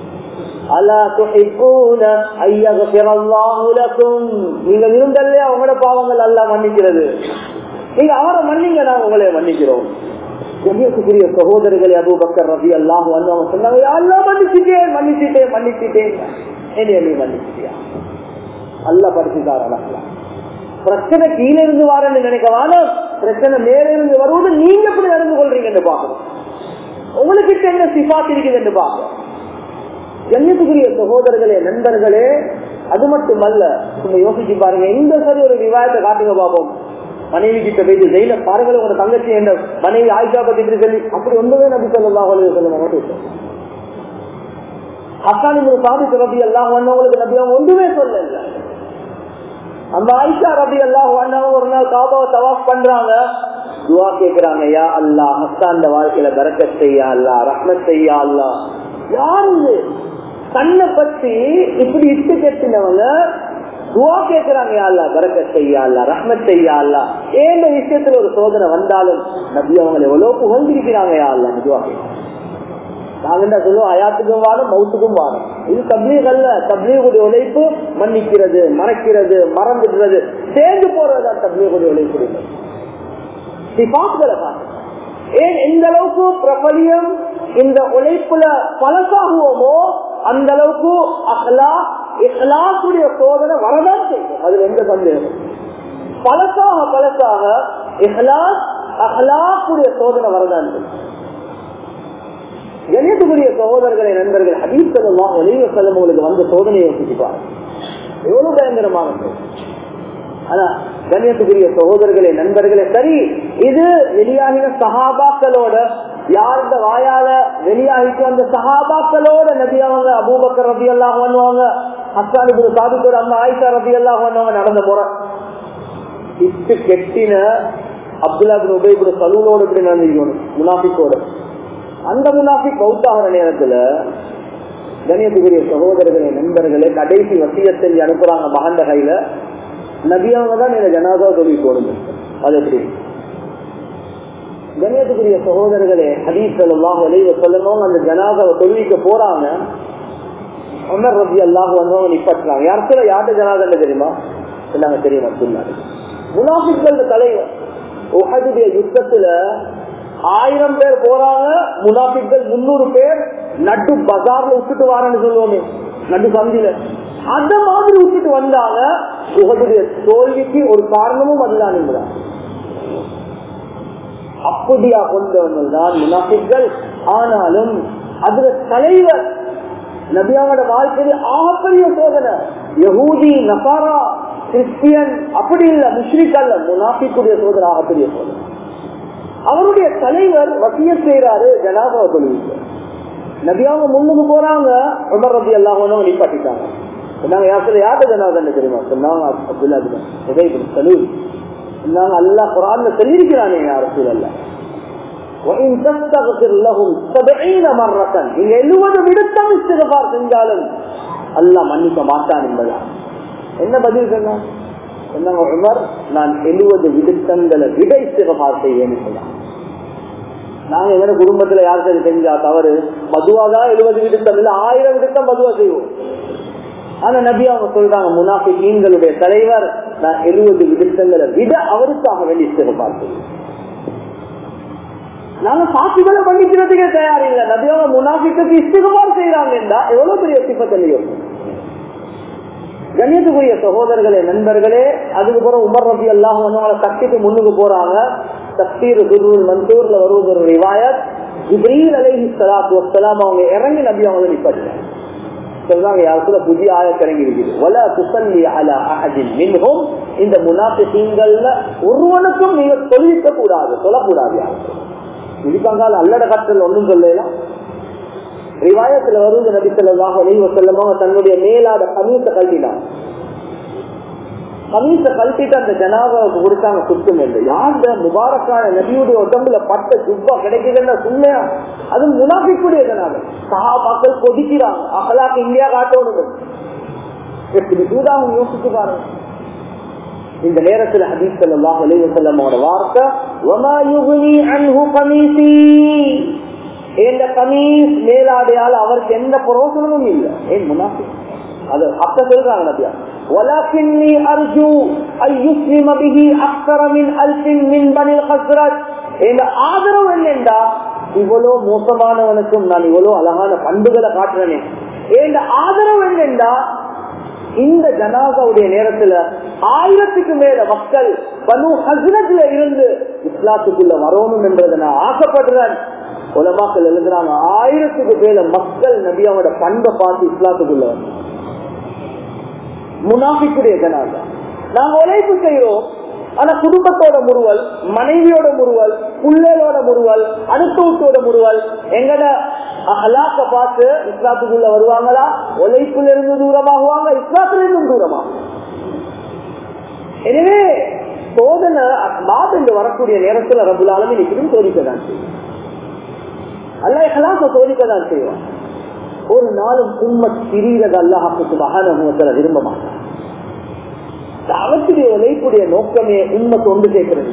S1: நீங்க விருந்தல்லையா உங்களோட பாவங்கள் அல்ல மன்னிக்கிறது நீங்க அவரை மன்னிங்க நான் உங்களை மன்னிக்கிறோம் கண்ணியத்துக்குரிய சகோதரர்களே அபு பக்கர் ரவி அல்லாஹ் வந்து அவங்க சொன்னாங்க எல்லாம் மன்னிச்சுட்டேன் மன்னிச்சுட்டேன் மன்னிச்சுட்டேன் என்னைய நீ மன்னிச்சிட்டியா அல்ல படிச்சுட்டார் அழகலாம் பிரச்சனை கீழே இருந்து வாரன்னு நினைக்க வானம் பிரச்சனை மேல இருந்து வருவது நீங்க எப்படி நடந்து கொள்றீங்கன்னு பாக்கணும் உங்களுக்கு என்ன சிபாத் இருக்குது என்று பாக்கணும் கண்ணியத்துக்குரிய சகோதரர்களே நண்பர்களே அது மட்டுமல்ல நீங்க யோசிச்சு பாருங்க எந்த சரி ஒரு விவாதத்தை காட்டுங்க பாப்போம் மனைவி கிட்ட போயிட்டு ஜெயில பாருங்கள் உங்க தங்கச்சி என்ற மனைவி ஆயிஷா பத்தி இப்படி சொல்லி அப்படி ஒன்றுமே நபி சொல்லலாம் சொல்லுங்க மட்டும் ஹசானி சாதித்து ரபி எல்லாம் வந்தவங்களுக்கு நபி அவங்க ஒன்றுமே சொல்லல அந்த ஆயிஷா ரபி எல்லாம் வந்தவங்க ஒரு நாள் காபாவை தவாஃப் பண்றாங்க துவா கேக்குறாங்க யா அல்லா ஹஸ்தான் வாழ்க்கையில பறக்க செய்யா அல்லா ரஹ்மத் செய்யா அல்லா யாரு தன்னை பத்தி இப்படி இட்டு கட்டினவங்க துவா கேட்கிறாங்க அல்லா பறக்க செய்யா ரஹ்மத் செய்யா அல்லா ஏந்த விஷயத்துல ஒரு சோதனை வந்தாலும் நபி அவங்க எவ்வளவு புகழ்ந்திருக்கிறாங்க யா அல்லா துவா நாங்க என்ன சொல்லுவோம் அயாத்துக்கும் வாரம் மவுத்துக்கும் வாரம் இது தப்லீக் அல்ல தப்லீகுடைய உழைப்பு மன்னிக்கிறது மறைக்கிறது மறந்துடுறது சேர்ந்து போறதுதான் தப்லீகுடைய உழைப்பு சிபாக்களை பார்த்து ஏன் எந்த அளவுக்கு பிரபலியம் இந்த உழைப்புல பழசாகுவோமோ அந்த அளவுக்கு அஹ்லா இஹ்லாசுடைய சோதனை வரதான் செய்யும் அதுல எந்த சந்தேகம் பழசாக பழசாக இஹ்லாஸ் அஹ்லாக்குடைய சோதனை வரதான் செய்யும் கணியத்துக்குரிய சகோதரர்களை நண்பர்கள் ஹபீப் செல்லம் ஒளிவ செல்லம் உங்களுக்கு வந்த சோதனையை யோசிச்சுப்பார் எவ்வளவு பயங்கரமாக ஆனா கண்ணியத்துக்குரிய சகோதரர்களே நண்பர்களே சரி இது வெளியாகின சகாபாக்களோட யாருந்த வாயால வெளியாகிட்டு அந்த சகாபாக்களோட நபி அவங்க அபூபக்கர் ரபி எல்லாம் பண்ணுவாங்க ஹஸ்தானுக்கு சாதுக்கு அம்மா ஆயிஷா ரபி எல்லாம் பண்ணுவாங்க நடந்த முறை இட்டு கெட்டின அப்துல்லா பின் உபயோக சலூனோட இப்படி நடந்திருக்கணும் முனாஃபிக்கோட அந்த முனாஃபிக் பௌத்தாகிற நேரத்துல கணியத்துக்குரிய சகோதரர்களே நண்பர்களே கடைசி வசிய செஞ்சு அனுப்புறாங்க மகண்ட கையில நபியாவங்க தான் இந்த ஜனாதா தொழில் போடுங்க அது எப்படி கண்ணியத்துக்குரிய சகோதரர்களே ஹதீஸ் அல்லாஹ் வலைவ சொல்லணும் அந்த ஜனாதாவை தொழுவிக்க போறாங்க உமர் ரபி அல்லாஹ் வந்தவங்க நிப்பட்டுறாங்க யாருக்குள்ள யார்கிட்ட ஜனாதா தெரியுமா சொன்னாங்க தெரியும் சொன்னாங்க முனாஃபிக்கள் தலைவர் உஹதுடைய யுத்தத்துல ஆயிரம் பேர் போறாங்க முனாஃபிக்கள் முன்னூறு பேர் நடு பஜார்ல விட்டுட்டு வாரன்னு சொல்லுவோமே நடு சந்தில அந்த மாதிரி விட்டுட்டு வந்தாங்க உகதுடைய தோல்விக்கு ஒரு காரணமும் அதுதான் அப்படியா கொண்டவர்கள் தான் முனாஃபிக்கள் ஆனாலும் அதுல தலைவர் நபியாவோட வாழ்க்கையில் ஆகப்பெரிய சோதனை யகூதி நசாரா கிறிஸ்டியன் அப்படி இல்ல முஸ்லிக் அல்ல முனாஃபிக்குடைய சோதனை ஆகப்பெரிய சோதனை அவருடைய தலைவர் வசிய செய்யறாரு ஜனாதாவை தொழுவிக்க நபியாவங்க முன்னுக்கு போறாங்க உமர் ரபி எல்லாம் நிப்பாட்டிட்டாங்க சொன்னாங்க யார் யார்கிட்ட ஜனாதன் தெரியுமா சொன்னாங்க அப்துல்லா உதய் சலூல் சொன்னாங்க அல்லா குரான் சொல்லியிருக்கிறானே யார் சூழல்ல நீங்க எழுபது விடுத்தம் இஸ்திகபார் செஞ்சாலும் அல்லா மன்னிக்க மாட்டான் என்பதா என்ன பதில் சொன்னாங்க சொன்னாங்க உமர் நான் எழுபது விடுத்தங்களை விட இஸ்திகபார் செய்வேன்னு சொன்னாங்க நாங்க எங்க குடும்பத்துல யார் சரி செஞ்சா தவறு மதுவாதான் எழுபது விடுத்தம் இல்ல ஆயிரம் விடுத்தம் மதுவா செய்வோம் ஆனா நபி அவங்க சொல்றாங்க முனாஃபி மீன்களுடைய தலைவர் நான் எழுபது விடுத்தங்களை விட அவருக்காக வேண்டி இஸ்திகபார் செய்வேன் நாங்க சாட்சிகளை பண்ணிக்கிறதுக்கே தயார் இல்லை நபியாவ முனாஃபிக்கு இஸ்திகபார் செய்யறாங்க எவ்வளவு பெரிய சிப்பத்தல்லையோ கண்ணியத்துக்குரிய சகோதரர்களே நண்பர்களே அதுக்கப்புறம் உமர் ரபி அல்லாஹ் அவங்களை கட்டிட்டு முன்னுக்கு போறாங்க தப்தீர் துருல் மன்சூர்ல வருவது ஒரு ரிவாயத் இப்ரீல் அலைஹி சலாத்து வசலாம் அவங்க இறங்கி நபி அவங்க நிப்பாட்டினாங்க சொல்றாங்க யாருக்குள்ள புதிய ஆயத் இறங்கி இருக்குது வல துசல்லி அலா அஹதின் மின்ஹும் இந்த முனாஃபிகீன்கள்ல ஒருவனுக்கும் நீங்க தொழிலிக்க கூடாது சொல்லக்கூடாது யாருக்கும் இதுக்காக அல்லட கற்றல் ஒன்றும் சொல்லலாம் ரிவாயத்துல வருவது நபித்தல்லாக ஒளிவ செல்லமாக தன்னுடைய மேலாத கமீச கல்வினான் கமீச கழட்டிட்டு அந்த ஜனாபாவுக்கு கொடுத்தாங்க சுத்தம் என்று யார்ந்த முபாரக்கான நபியுடைய உடம்புல பட்ட துப்பா கிடைக்குதுன்னா சும்மையா அது முனாஃபிக்குடைய ஜனாபம் சஹாபாக்கள் கொதிக்கிறாங்க அகலாக்கு இந்தியா காட்டணும் எப்படி சூதாவும் யோசிச்சு பாருங்க இந்த நேரத்துல ஹதீஸ் ஸல்லல்லாஹு அலைஹி வஸல்லமோட வார்த்தை வமா யுக்னி அன்ஹு கமீசி இந்த கமீஸ் மேலாடையால் அவருக்கு எந்த பிரயோசனமும் இல்லை ஏன் முனாஃபிக் அது அப்ப சொல்றாங்க நபியா ولكني أرجو أن يسلم به أكثر من ألف من بني الخزرج இந்த ஆதரவு என்னண்டா இவ்வளவு மோசமானவனுக்கும் நான் இவ்வளவு அழகான பண்புகளை காட்டுறேனே இந்த ஆதரவு என்னண்டா இந்த ஜனாசாவுடைய நேரத்துல ஆயிரத்துக்கு மேல மக்கள் பனு ஹசரத்துல இருந்து இஸ்லாத்துக்குள்ள வரணும் என்றதை நான் ஆசைப்படுறேன் உலமாக்கள் எழுதுறாங்க ஆயிரத்துக்கு மேல மக்கள் நபியாவோட பண்பை பார்த்து இஸ்லாத்துக்குள்ள வந்து முனாஃபிக்குடைய ஜனாதா நாங்க உழைப்பு செய்யறோம் ஆனா குடும்பத்தோட முறுவல் மனைவியோட முறுவல் புள்ளலோட முறுவல் அடுத்த வீட்டோட முறுவல் எங்கட அலாக்க பார்த்து இஸ்லாத்துக்குள்ள வருவாங்களா உழைப்புல இருந்து தூரமாகுவாங்க இஸ்லாத்துல இருந்தும் தூரமா எனவே சோதனை அஸ்மாத் என்று வரக்கூடிய நேரத்தில் ரபுல் ஆலமின் இப்படியும் சோதிக்க தான் செய்யும் அல்ல இஹலாச சோதிக்க தான் செய்வான் ஒரு நாளும் உம்மத் பிரிகிறது அல்லாஹாக்கு மகானமுகத்தில் விரும்ப மாட்டான் அவற்றுடைய உழைப்புடைய நோக்கமே உண்மத்தை ஒன்று சேர்க்கிறது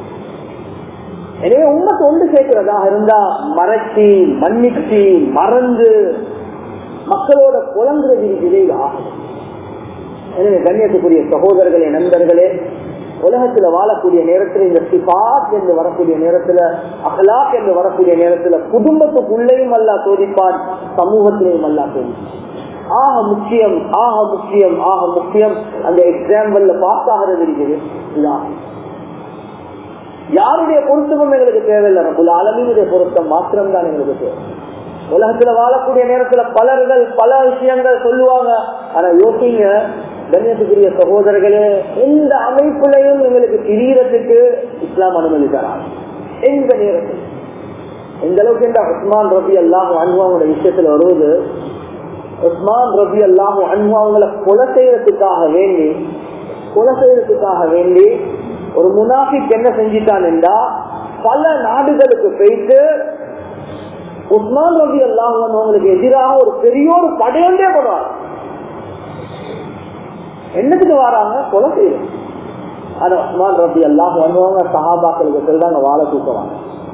S1: எனவே உண்மத்தை ஒன்று சேர்க்கிறதாக இருந்தா மறைச்சி மன்னிச்சு மறந்து மக்களோட குழந்தை இதை ஆகும் எனவே கண்ணியத்துக்குரிய சகோதரர்களே நண்பர்களே உலகத்துல வாழக்கூடிய நேரத்துல இந்த சிபாத் என்று வரக்கூடிய நேரத்துல அகலாக் என்று வரக்கூடிய நேரத்துல குடும்பத்துக்குள்ளேயும் அல்லா சோதிப்பான் சமூகத்திலையும் அல்லா சோதிப்பான் ஆக முக்கியம் ஆக முக்கியம் ஆக முக்கியம் அந்த எக்ஸாம்பிள்ல பாஸ் ஆகிறது இருக்குது இதுதான் யாருடைய பொருத்தமும் எங்களுக்கு தேவையில்லை ரபுல் ஆலமினுடைய பொருத்தம் மாத்திரம் தான் எங்களுக்கு தேவை உலகத்துல வாழக்கூடிய நேரத்துல பலர்கள் பல விஷயங்கள் சொல்லுவாங்க ஆனா யோசிங்க கண்ணியத்துக்குரிய சகோதரர்களே எந்த அமைப்புலையும் எங்களுக்கு திரியறதுக்கு இஸ்லாம் அனுமதி தராங்க எந்த நேரத்தில் எந்த அளவுக்கு என்ற உஸ்மான் ரபி அல்லாஹ் அனுபவங்களோட விஷயத்துல வருவது உஸ்மான் ரபி அல்லாஹ் அனுபவங்களை கொலை செய்யறதுக்காக வேண்டி கொலை செய்யறதுக்காக வேண்டி ஒரு முனாஃபிக் என்ன செஞ்சிட்டான் என்றா பல நாடுகளுக்கு போயிட்டு உஸ்மான் ரபி அல்லாஹ் அவங்களுக்கு எதிராக ஒரு பெரிய ஒரு படையொன்றே போடுவார் என்னத்துக்கு வராங்க கொலை செய்யணும் ஆனா உஸ்மான் ரபி அல்லாஹ் பண்ணுவாங்க சஹாபாக்களுக்கு சொல்றாங்க வாழை தூக்குவாங்க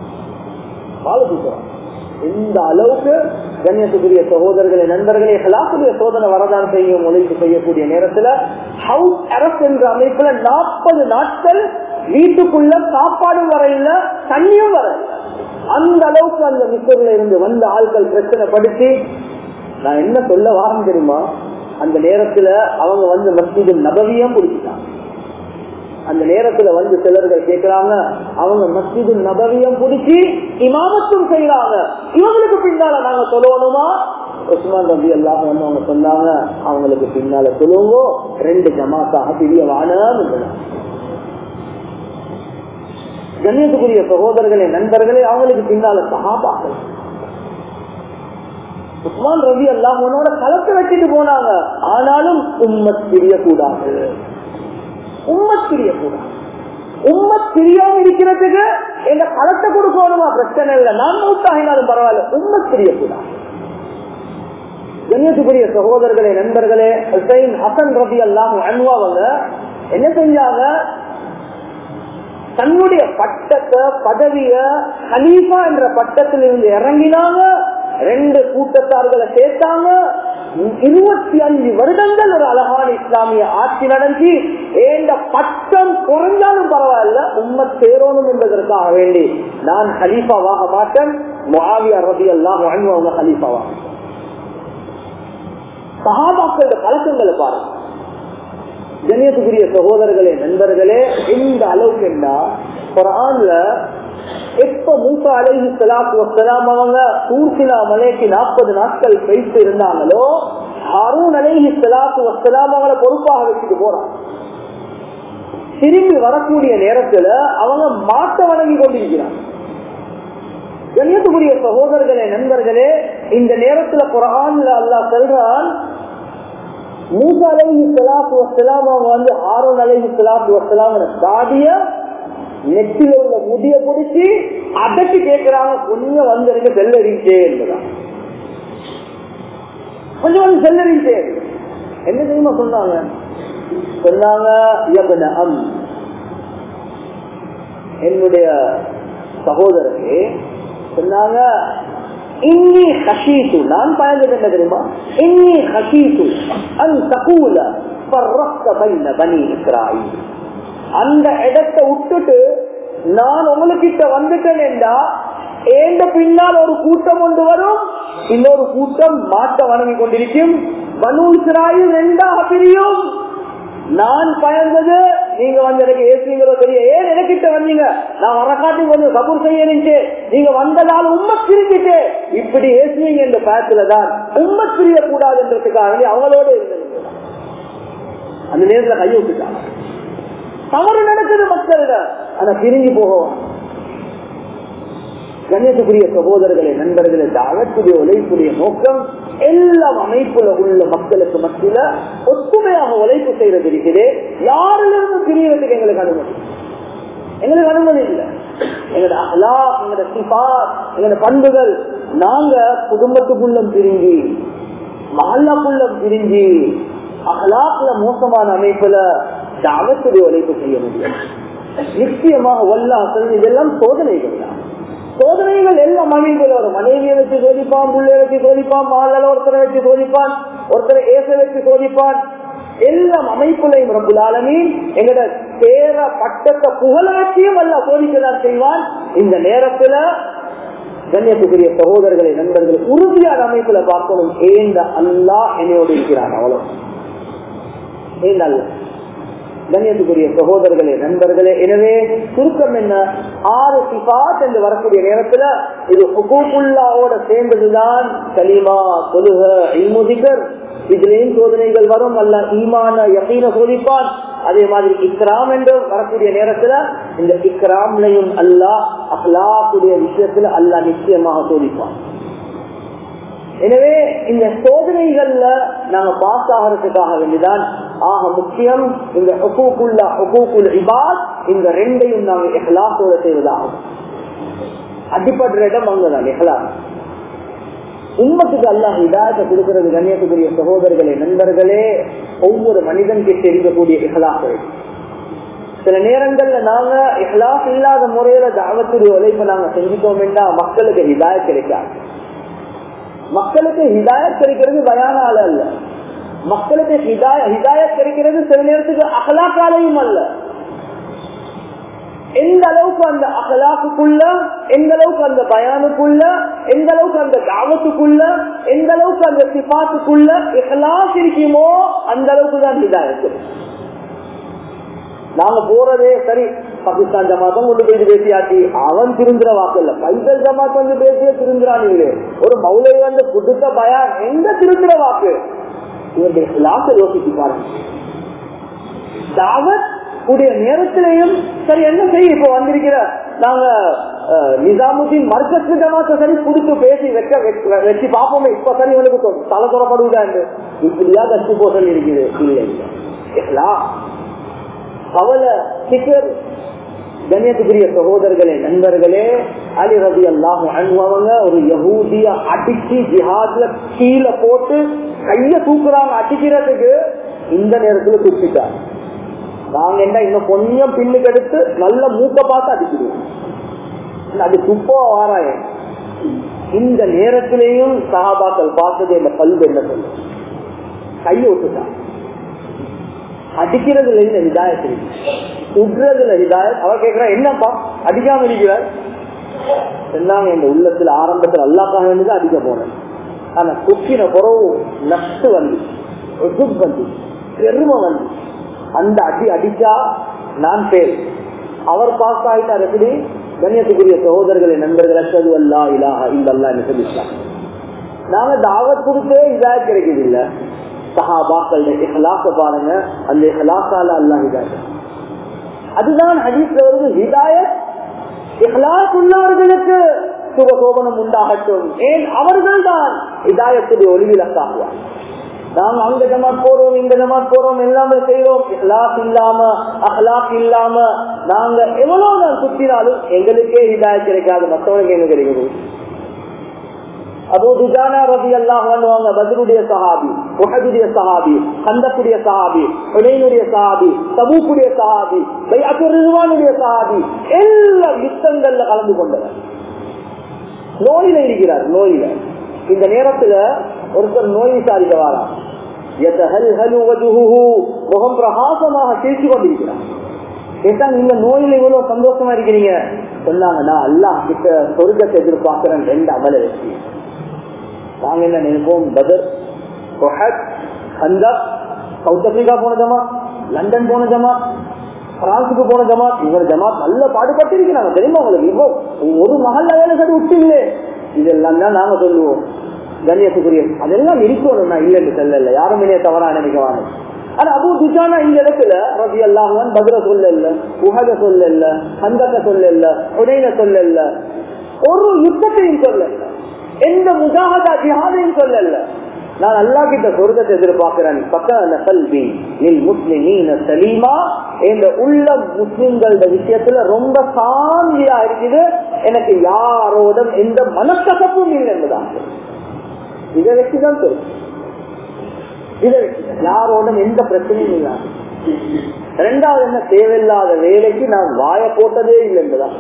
S1: கால தூக்குறான் இந்த அளவுக்கு கண்ணியத்துக்குரிய சகோதரர்களை நண்பர்களே எல்லாத்துடைய சோதனை வரதான் செய்யும் உழைப்பு செய்யக்கூடிய நேரத்துல ஹவுஸ் அரசு என்ற அமைப்புல நாற்பது நாட்கள் வீட்டுக்குள்ள சாப்பாடும் வரையில தண்ணியும் வரையில அந்த அளவுக்கு அந்த மிஸ்டர்ல இருந்து வந்த ஆட்கள் பிரச்சனை படுத்தி நான் என்ன சொல்ல வாரம் தெரியுமா அந்த நேரத்துல அவங்க வந்து மஸ்ஜிது நபவியம் பிடிச்சிட்டாங்க அந்த நேரத்துல வந்து சிலர்கள் கேட்கிறாங்க அவங்க மஸ்ஜிது நபவியம் பிடிச்சி இமாமத்தும் செய்யறாங்க இவங்களுக்கு பின்னால நாங்க சொல்லணுமா உஸ்மான் ரபி எல்லாம் வந்து அவங்க சொன்னாங்க அவங்களுக்கு பின்னால சொல்லுவோங்க ரெண்டு ஜமாத்தாக பெரிய வானம் கண்ணியத்துக்குரிய சகோதரர்களே நண்பர்களே அவங்களுக்கு பின்னால சகாபாக்கள் உஸ்மான் ரவி எல்லாம் உன்னோட கலக்க வச்சுட்டு போனாங்க ஆனாலும் உம்மத் தெரியக்கூடாது உம்மத் தெரியக்கூடாது உம்மத் தெரியாம இருக்கிறதுக்கு எங்க களத்தை கொடுக்கணுமா பிரச்சனை இல்லை நான் மூத்தாகினாலும் பரவாயில்ல உம்மத் தெரியக்கூடாது கண்ணியத்துக்குரிய சகோதரர்களே நண்பர்களே ஹுசைன் ஹசன் ரபி எல்லாம் அனுவாவங்க என்ன செஞ்சாங்க தன்னுடைய பட்டத்தை பதவிய ஹலீஃபா என்ற பட்டத்தில் இருந்து இறங்கினாங்க ரெண்டு கூட்டத்தார்களை சேர்த்தாங்க இருபத்தி அஞ்சு வருடங்கள் ஒரு அழகான இஸ்லாமிய ஆட்சி நடந்து ஏந்த பட்டம் குறைஞ்சாலும் பரவாயில்ல உண்மை சேரணும் என்பதற்காக வேண்டி நான் ஹலீஃபாவாக மாட்டேன் முகாவியா ரபி எல்லாம் அவங்க ஹலீஃபாவாக சகாபாக்களோட பழக்கங்களை பாருங்க கண்ணியத்துக்குரிய சகோதரர்களே நண்பர்களே இந்த அளவுக்கு என்ன குரான்ல எப்ப மூசா அலைஹி சலாத்து வசலாம் அவங்க தூர்சிலா மலைக்கு நாற்பது நாட்கள் வைத்து இருந்தாங்களோ ஹாரூன் அலைஹி சலாத்து வசலாம் அவங்கள பொறுப்பாக வச்சுட்டு போறாங்க திரும்பி வரக்கூடிய நேரத்துல அவங்க மாட்ட வணங்கி கொண்டிருக்கிறாங்க கண்ணியத்துக்குரிய சகோதரர்களே நண்பர்களே இந்த நேரத்துல குரான்ல அல்லாஹ் சொல்றான் மூசா அலைஹி சலாத்து வசலாம் அவங்க வந்து ஆரோன் அலைஹி சலாத்து வசலாம் தாடிய நெத்தில உள்ள முடிய பிடிச்சி அதட்டி கேட்கிறாங்க கொஞ்சம் வந்து எனக்கு செல்லறிச்சே என்பதா கொஞ்சம் வந்து செல்லறிச்சே என்ன தெரியுமா சொன்னாங்க சொன்னாங்க யபன அம் என்னுடைய சகோதரரே சொன்னாங்க இன்னி ஹஷீசு நான் பயந்தது என்ன தெரியுமா இன்னி ஹஷீசு அன் தகூல பர்ரஸ்த பைன பனி இஸ்ராயில் அந்த இடத்தை விட்டுட்டு நான் உங்களுக்கிட்ட வந்துட்டேன் என்றா ஏண்ட பின்னால் ஒரு கூட்டம் கொண்டு வரும் இன்னொரு கூட்டம் மாட்ட வணங்கி கொண்டிருக்கும் பனு இஸ்ராயில் ரெண்டாக பிரியும் நான் பயந்தது நீங்க வந்து எனக்கு ஏசுவீங்களோ தெரியும் ஏன் எனக்கிட்ட வந்தீங்க நான் வரக்காட்டி வந்து கபூர் செய்ய இருந்துச்சு நீங்க வந்ததால் உண்மை பிரிஞ்சுட்டு இப்படி ஏசுவீங்க என்ற பயத்துலதான் உண்மை பிரிய கூடாதுன்றதுக்காக அவங்களோட இருந்தது அந்த நேரத்துல கையை விட்டுட்டாங்க தவறு நடக்குது மக்களிடம் ஆனா பிரிஞ்சு போகும் கண்ணியத்துக்குரிய சகோதரர்களே நண்பர்களே அகத்துடைய உழைப்புடைய நோக்கம் எல்லா அமைப்புல உள்ள மக்களுக்கு மத்தியில ஒத்துமையாக உழைப்பு செய்யறது இருக்குது யாரிலிருந்து பிரியறதுக்கு எங்களுக்கு அனுமதி எங்களுக்கு அனுமதி இல்லை எங்களோட அலா எங்களோட சிபா எங்களோட பண்புகள் நாங்க குடும்பத்துக்குள்ளம் பிரிஞ்சு மஹல்லாக்குள்ளம் பிரிஞ்சு அகலாக்குல மோசமான அமைப்புல தாவத்துடைய உழைப்பு செய்ய முடியும் நிச்சயமாக வல்லா இதெல்லாம் சோதனைகள் தான் சோதனைகள் எல்லாம் மனைவிகள் வரும் மனைவியை வச்சு சோதிப்பான் பிள்ளைய வச்சு சோதிப்பான் மாலல ஒருத்தரை வச்சு சோதிப்பான் ஒருத்தரை ஏச வச்சு சோதிப்பான் எல்லாம் அமைப்புலையும் ரப்புலாலமீ எங்கட சேர பட்டத்தை புகழ வச்சியும் அல்ல சோதிக்கதான் செய்வான் இந்த நேரத்துல கண்ணியத்துக்குரிய சகோதரர்களை நண்பர்கள் உறுதியான அமைப்புல பார்க்கணும் ஏந்த அல்லா என்னையோடு இருக்கிறான் அவ்வளவு ஏந்த அல்ல கண்ணியத்துக்குரிய சகோதரர்களே நண்பர்களே எனவே சுருக்கம் என்ன ஆறு சிபாத் என்று வரக்கூடிய நேரத்துல இது ஹுகூக்குல்லாவோட சேர்ந்ததுதான் கலிமா தொழுக இல்முதிகர் இதுலயும் சோதனைகள் வரும் அல்ல ஈமான யகீன சோதிப்பான் அதே மாதிரி இக்ராம் என்று வரக்கூடிய நேரத்துல இந்த இக்ராம்லையும் அல்லாஹ் அஹ்லாக்குடைய விஷயத்துல அல்லாஹ் நிச்சயமாக சோதிப்பான் எனவே இந்த சோதனைகள்ல நாங்க பாஸ் ஆகிறதுக்காக வேண்டிதான் ஆக முக்கியம் இந்த ஹுகூக்குள்ள ஹுகூக்குல் இபாத் இந்த ரெண்டையும் நாங்க எஹ்லாசோட செய்வதாகும் அடிப்படுற இடம் அங்கதான் எஹ்லாஸ் உண்மத்துக்கு அல்லாஹ் இதாயத்தை கொடுக்கிறது கண்ணியத்துக்குரிய சகோதரர்களே நண்பர்களே ஒவ்வொரு மனிதன் கிட்ட இருக்கக்கூடிய இஹலாசை சில நேரங்கள்ல நாங்க இஹ்லாஸ் இல்லாத முறையில தாவத்துடைய உழைப்பை நாங்க செஞ்சுட்டோம்னா மக்களுக்கு ஹிதாயத் கிடைக்காது மக்களுக்கு ஹிதாயத் கிடைக்கிறது பயானால அல்ல மக்களுக்கு ஹிதாய ஹிதாயத் கிடைக்கிறது சில நேரத்துக்கு அகலாக்காலையும் அல்ல எந்த அளவுக்கு அந்த அகலாக்குள்ள எந்த அளவுக்கு அந்த பயானுக்குள்ள எந்த அளவுக்கு அந்த தாவத்துக்குள்ள எந்த அளவுக்கு அந்த சிபாத்துக்குள்ள இஹ்லாஸ் இருக்குமோ அந்த அளவுக்கு தான் ஹிதாயத்து நாங்க போறதே சரி பாகிஸ்தான் ஜமாத்தம் கொண்டு போய் பேசியாச்சு அவன் திருந்துற வாக்கு இல்ல பைசல் ஜமாத் வந்து பேசிய திருந்துறானீங்களே ஒரு மௌலை வந்து கொடுத்த பயான் எங்க திருந்துற வாக்கு இவருடைய லாச யோசிச்சு பாருங்க தாவத் உடைய நேரத்திலையும் சரி என்ன செய்ய இப்ப வந்திருக்கிற நாங்க அஹ், நிசாமுதீன் மர்க்கத்து ஜமாத்த சரி கொடுத்து பேசி வைக்க வைக்க- வச்சு பார்ப்போமே இப்ப சரி இவனுக்கு தலை தொடப்படுவதா இப்படியா கஷ்டி போசல் இருக்குது இல்லை இல்லை எல்லாம் கவலை சிக்கர் கண்ணியத்துக்குரிய சகோதரர்களே நண்பர்களே அலி ரபி அல்லாஹ் அனுபவங்க ஒரு யகூதிய அடிச்சு ஜிஹாத்ல கீழே போட்டு கைய தூக்குறாங்க அடிக்கிறதுக்கு இந்த நேரத்துல தூக்கிட்டார் நாங்க என்ன இன்னும் கொஞ்சம் பின்னுக்கு எடுத்து நல்ல மூக்க பார்த்து அடிச்சிடுவோம் அது துப்போ வாராய இந்த நேரத்திலேயும் சகாபாக்கள் பார்த்தது என்ன கல்வி என்ன சொல்லு கையை விட்டுட்டான் அடிக்கிறதுல இந்த ஹிதாயத் இருக்கு உட்றதுல ஹிதாயத் அவர் கேட்கிறா என்னப்பா அடிக்காம இருக்கிறார் சொன்னாங்க இந்த உள்ளத்துல ஆரம்பத்துல அல்லாக்காக வேண்டியது அடிக்க போனேன் ஆனா குக்கின புறவு நஷ்டு வந்து எகுப் வந்து பெருமை வந்து அந்த அடி அடிச்சா நான் பேர் அவர் பாஸ் ஆயிட்டார் எப்படி கண்ணியத்துக்குரிய சகோதரர்களை நண்பர்கள் அச்சது அல்லா இலாஹா இந்த அல்லா என்று சொல்லிட்டாங்க நாங்க தாவத் கொடுத்தே இதாயத் கிடைக்குது இல்ல சஹாபாக்களுடைய இஹ்லாஸ பாருங்க அந்த இஹ்லாஸால அல்லாஹ் ஹிதாயத் அதுதான் ஹதீஸ்ல வருது ஹிதாயத் இஹ்லாஸ் உள்ளவர்களுக்கு சுபசோபனம் உண்டாகட்டும் ஏன் அவர்கள் தான் ஹிதாயத்துடைய ஒளிவிலக்காகுவார் நாம் அங்க ஜமாத் போறோம் இங்க ஜமாத் போறோம் எல்லாமே செய்யறோம் இஹ்லாஸ் இல்லாம அஹ்லாக் இல்லாம நாங்க எவ்வளவு தான் சுத்தினாலும் எங்களுக்கே ஹிதாயத் கிடைக்காது மற்றவங்களுக்கு எங்க கிடைக்குது அபு துஜானா ரபி அல்லாஹ் பண்ணுவாங்க பத்ருடைய சஹாபி உஹதுடைய சஹாபி கந்தக்குடைய சஹாபி ஹுனைனுடைய சஹாபி தபூக்குடைய சஹாபி பைஅத்து ரிதுவானுடைய சஹாபி எல்லா யுத்தங்கள்ல கலந்து கொண்டவர் நோயில இருக்கிறார் நோயில இந்த நேரத்துல ஒருத்தர் நோய் விசாரிக்க வாராம் யதஹல்ஹலு வஜுஹுஹு முகம் பிரகாசமாக சிரிச்சு கொண்டிருக்கிறார் கேட்டா நீங்க நோயில இவ்வளவு சந்தோஷமா இருக்கிறீங்க சொன்னாங்க நான் அல்லாஹ் கிட்ட சொர்க்கத்தை எதிர்பார்க்கிறேன் ரெண்டு அமல வச்சு நாங்க என்ன நினைப்போம் பதர் கொஹத் ஹந்தக் சவுத் ஆப்பிரிக்கா போன ஜமாத் லண்டன் போன ஜமாத் பிரான்சுக்கு போன ஜமாத் இவர் ஜமாத் நல்ல பாடுபட்டு இருக்கிறாங்க தெரியுமா உங்களுக்கு இப்போ ஒரு மகள் வேலை சரி விட்டீங்களே இதெல்லாம் தான் நாங்க சொல்லுவோம் கண்ணியத்துக்குரிய அதெல்லாம் இருக்கணும் நான் இல்லைன்னு சொல்லல யாரும் இணைய தவறா நினைக்கவாங்க ஆனா அபு துஜானா இந்த இடத்துல ரவி அல்லாஹன் பத்ர சொல்ல இல்ல உஹத சொல்ல இல்ல ஹந்தக்க சொல்ல இல்ல உடையின சொல்ல இல்ல ஒரு யுத்தத்தையும் சொல்ல இல்ல எந்த முஜாகதா ஜிஹாதையும் சொல்லல நான் அல்லா கிட்ட சொர்க்கத்தை எதிர்பார்க்கிறேன் பக்க கல்வி நில் முஸ்லிமீன சலீமா இந்த உள்ள முஸ்லிம்களோட விஷயத்துல ரொம்ப சாந்தியா இருக்குது எனக்கு யாரோட எந்த மனக்கசப்பும் இல்லை என்பதான் இதை வச்சுதான் தெரியும் இதை வச்சு யாரோட எந்த பிரச்சனையும் இல்லை ரெண்டாவது என்ன தேவையில்லாத வேலைக்கு நான் வாய போட்டதே இல்லை என்பதான்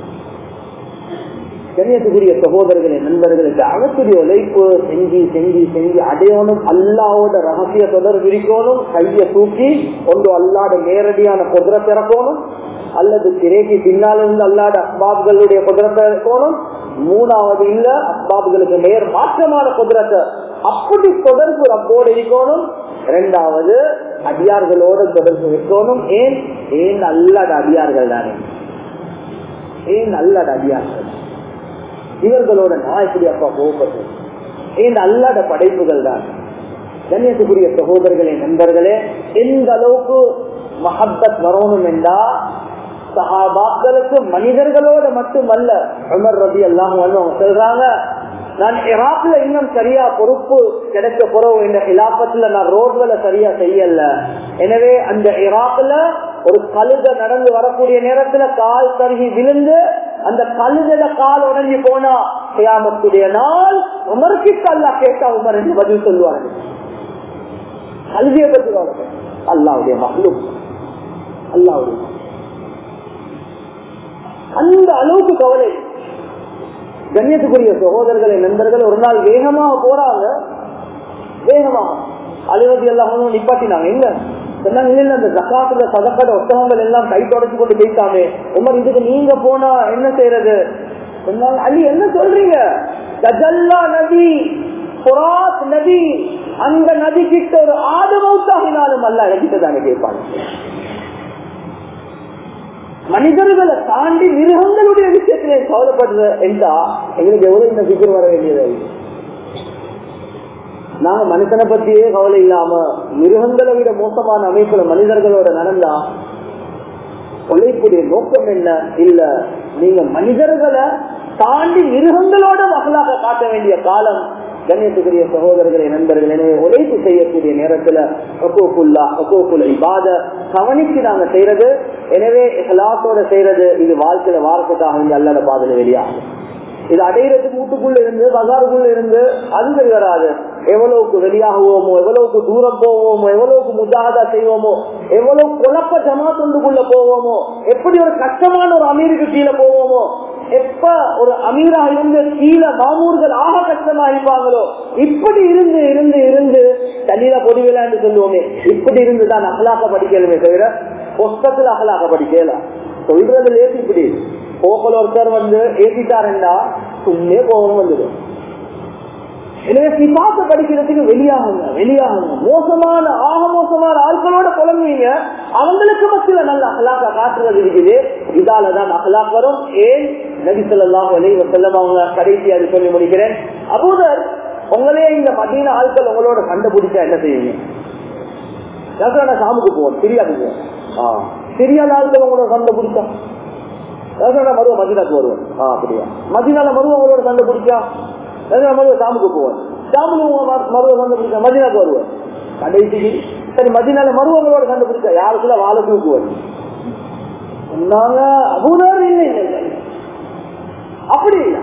S1: கண்ணியத்துக்குரிய சகோதரர்களே நண்பர்களுக்கு அகத்துடைய உழைப்பு செஞ்சு செஞ்சு செஞ்சு அடையணும் அல்லாவோட ரகசிய தொடர் விரிக்கணும் கைய தூக்கி ஒன்று அல்லாட நேரடியான குதிரத்தை இறக்கணும் அல்லது திரைக்கு பின்னால் இருந்து அல்லாட அஸ்பாப்களுடைய குதிரத்தை இறக்கணும் மூணாவது இல்ல அஸ்பாப்களுக்கு நேர் மாற்றமான குதிரத்தை அப்படி தொடர்பு ரப்போடு இருக்கணும் இரண்டாவது அடியார்களோட தொடர்பு வைக்கணும் ஏன் ஏன் அல்லாட அடியார்கள் தானே ஏன் அல்லாட அடியார்கள் இவர்களோட நான் இப்படி அப்பா போகப்பட்டு இந்த அல்லாத படைப்புகள் தான் கண்ணியத்துக்குரிய சகோதரர்களே நண்பர்களே எந்த அளவுக்கு மஹப்பத் வரணும் என்றா சஹாபாக்களுக்கு மனிதர்களோட மட்டுமல்ல உமர் ரபி எல்லாம் சொல்றாங்க நான் இராக்ல இன்னும் சரியா பொறுப்பு கிடைக்க போறோம் இந்த இலாபத்துல நான் ரோட்ல சரியா செய்யல எனவே அந்த இராக்ல ஒரு கழுத நடந்து வரக்கூடிய நேரத்துல கால் தருகி விழுந்து அந்த கழுதல கால் உடஞ்சி போனா கியாமத்துடைய நாள் உமர்கிட்ட அல்லா கேட்டா உமர் என்று பதில் சொல்லுவாங்க கல்வியை பற்றி அல்லாவுடைய மகளும் அல்லாவுடைய அந்த அளவுக்கு கவலை கண்ணியத்துக்குரிய சகோதரர்களை நண்பர்கள் ஒரு நாள் வேகமாக போறாங்க வேகமாக அலுவலி எல்லாம் நிப்பாட்டினாங்க எங்க சொன்னாங்க இல்ல இல்ல அந்த ஜக்காத்துல சதக்கட ஒட்டகங்கள் எல்லாம் கை தொடச்சு கொண்டு போயிட்டாமே உமர் இதுக்கு நீங்க போனா என்ன செய்யறது சொன்னாங்க அலி என்ன சொல்றீங்க கஜல்லா நதி புராத் நதி அந்த நதி கிட்ட ஒரு ஆடு மௌத்தாகினாலும் அல்ல என்கிட்ட தானே கேட்பாங்க மனிதர்களை தாண்டி மிருகங்களுடைய விஷயத்திலே கவலைப்படுற என்றா எங்களுக்கு எவ்வளவு இந்த சிக்கல் வர வேண்டியது நாங்க மனுஷனை பத்தியே கவலை இல்லாம மிருகங்களை விட மோசமான அமைப்புல மனிதர்களோட நடந்தா உழைப்புடைய நோக்கம் என்ன இல்ல நீங்க மனிதர்களை தாண்டி மிருகங்களோட மகளாக காட்ட வேண்டிய காலம் கண்ணியத்துக்குரிய சகோதரர்களை நண்பர்கள் எனவே உழைப்பு செய்யக்கூடிய நேரத்துல ஹக்கோக்குல்லா ஹக்கோக்குல் இபாத கவனிச்சு நாங்க செய்யறது எனவே இஹ்லாசோட செய்யறது இது வாழ்க்கையில வாரத்துக்காக வேண்டிய அல்லாத பாதல வெளியாகும் இது அடையிறதுக்கு வீட்டுக்குள்ள இருந்து பசாருக்குள்ள இருந்து அது சரி வராது எவ்வளவுக்கு வெளியாகுவோமோ எவ்வளவுக்கு தூரம் போவோமோ எவ்வளவுக்கு முஜாகதா செய்வோமோ எவ்வளவு குழப்ப ஜமாத்துண்டுக்குள்ள போவோமோ எப்படி ஒரு கஷ்டமான ஒரு அமீருக்கு கீழே போவோமோ எப்ப ஒரு அமீரா இருந்து கீழே மாமூர்கள் ஆக கஷ்டமா இருப்பாங்களோ இப்படி இருந்து இருந்து இருந்து தண்ணியில பொடிவிலான்னு சொல்லுவோமே இப்படி இருந்து தான் அகலாக்க படிக்கலுமே தவிர புஸ்தத்துல அகலாக்க படிக்கலாம் சொல்றது லேசி இப்படி போக்கல் ஒருத்தர் வந்து ஏசிட்டாருண்டா சும்மே கோபம் வந்துடும் எனவே சிபாச படிக்கிறதுக்கு வெளியாகுங்க வெளியாகுங்க மோசமான ஆக மோசமான ஆட்களோட குழந்தைங்க அவங்களுக்கு மத்தியில நல்ல அகலாக்க காட்டுறது இருக்குது இதாலதான் அகலாக் வரும் ஏன் நபி சொல்லாம் செல்லம் அவங்க கடைசி அது சொல்லி முடிக்கிறேன் அபூதர் உங்களே இந்த மதிய ஆட்கள் உங்களோட கண்டுபிடிச்சா என்ன செய்வீங்க நான் சாமுக்கு போவோம் தெரியாது தெரியாத ஆட்கள் உங்களோட கண்டுபிடிச்சா மருவ மதினாக்கு வருவேன் அப்படியா மதினால மருவ உங்களோட கண்டுபிடிச்சா மருவ சாமுக்கு போவேன் சாமுக்கு மருவ கண்டுபிடிச்சா மதினாக்கு வருவேன் கடைசிக்கு சரி மதினால மருவங்களோட கண்டுபிடிச்சா யாருக்குள்ள வாழ தூக்குவேன் சொன்னாங்க அபூதர் இல்லை இல்லை அப்படி இல்லை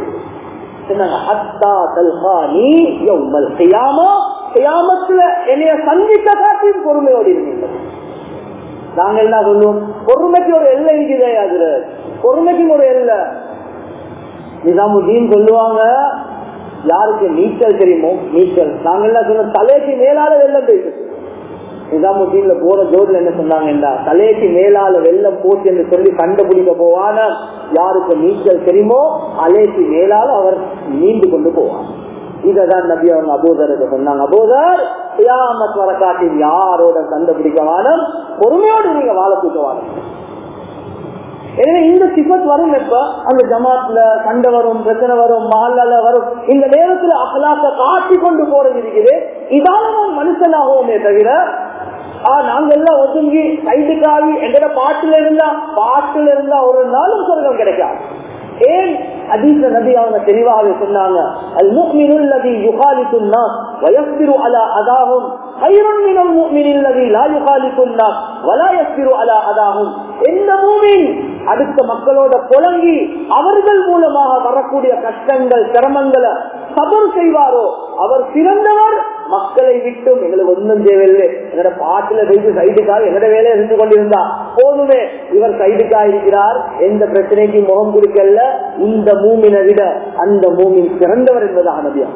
S1: என்னைய சந்தித்த காட்டியும் பொறுமையோடு இருந்தீங்க நாங்க என்ன சொல்லுவோம் பொறுமைக்கு ஒரு எல்லை இருக்குதே அதுல பொறுமைக்கும் ஒரு எல்லை நிசாமுதீன் சொல்லுவாங்க யாருக்கு நீச்சல் தெரியுமோ நீச்சல் நாங்க என்ன சொன்னோம் தலைக்கு மேலால வெள்ளம் போயிட்டு நிசாமுதீன்ல போற ஜோடில் என்ன சொன்னாங்கடா தலைக்கு மேலால வெள்ளம் போச்சு என்று சொல்லி கண்டுபிடிக்க போவான யாருக்கு நீச்சல் தெரியுமோ அலைக்கு மேலால அவர் நீண்டு கொண்டு போவார் இததான் நபி அவங்க அபோதருக்கு சொன்னாங்க அபோதர் கியாமத் வர காட்டி யாரோட கண்டுபிடிக்க வானம் பொறுமையோடு நீங்க வாழ தூக்கவானம் எனவே இந்த சிபத் வரும் எப்ப அந்த ஜமாத்ல சண்டை வரும் பிரச்சனை வரும் மஹல்லால வரும் இந்த நேரத்துல அகலாக்க காட்டி கொண்டு போறது இருக்குது இதால நான் மனுஷனாகவுமே தவிர நாங்க எல்லாம் ஒதுங்கி சைடுக்காவி எங்கட பாட்டுல இருந்தா பாட்டுல இருந்தா ஒரு நாளும் சொர்க்கம் கிடைக்காது ஏன் அதீச நபி அவங்க தெளிவாக சொன்னாங்க அல் முக்மினுல் லதி யுகாலித்து الناس ويصبر على اذاهم خير من المؤمن الذي لا يخالف الناس ولا يصبر على اذاهم எந்த மூமின் அடுத்த மக்களோட புலங்கி அவர்கள் மூலமாக வரக்கூடிய கஷ்டங்கள் சிரமங்களை சபர் செய்வாரோ அவர் சிறந்தவர் மக்களை விட்டும் எங்களுக்கு ஒன்றும் தேவையில்லை எங்கட பாட்டுல வைத்து சைடுக்காக எங்கட வேலையை செஞ்சு கொண்டிருந்தா போதுமே இவர் சைடுக்காக இருக்கிறார் எந்த பிரச்சனைக்கும் முகம் கொடுக்கல இந்த மூமினை விட அந்த மூமின் சிறந்தவர் என்பதாக நபியா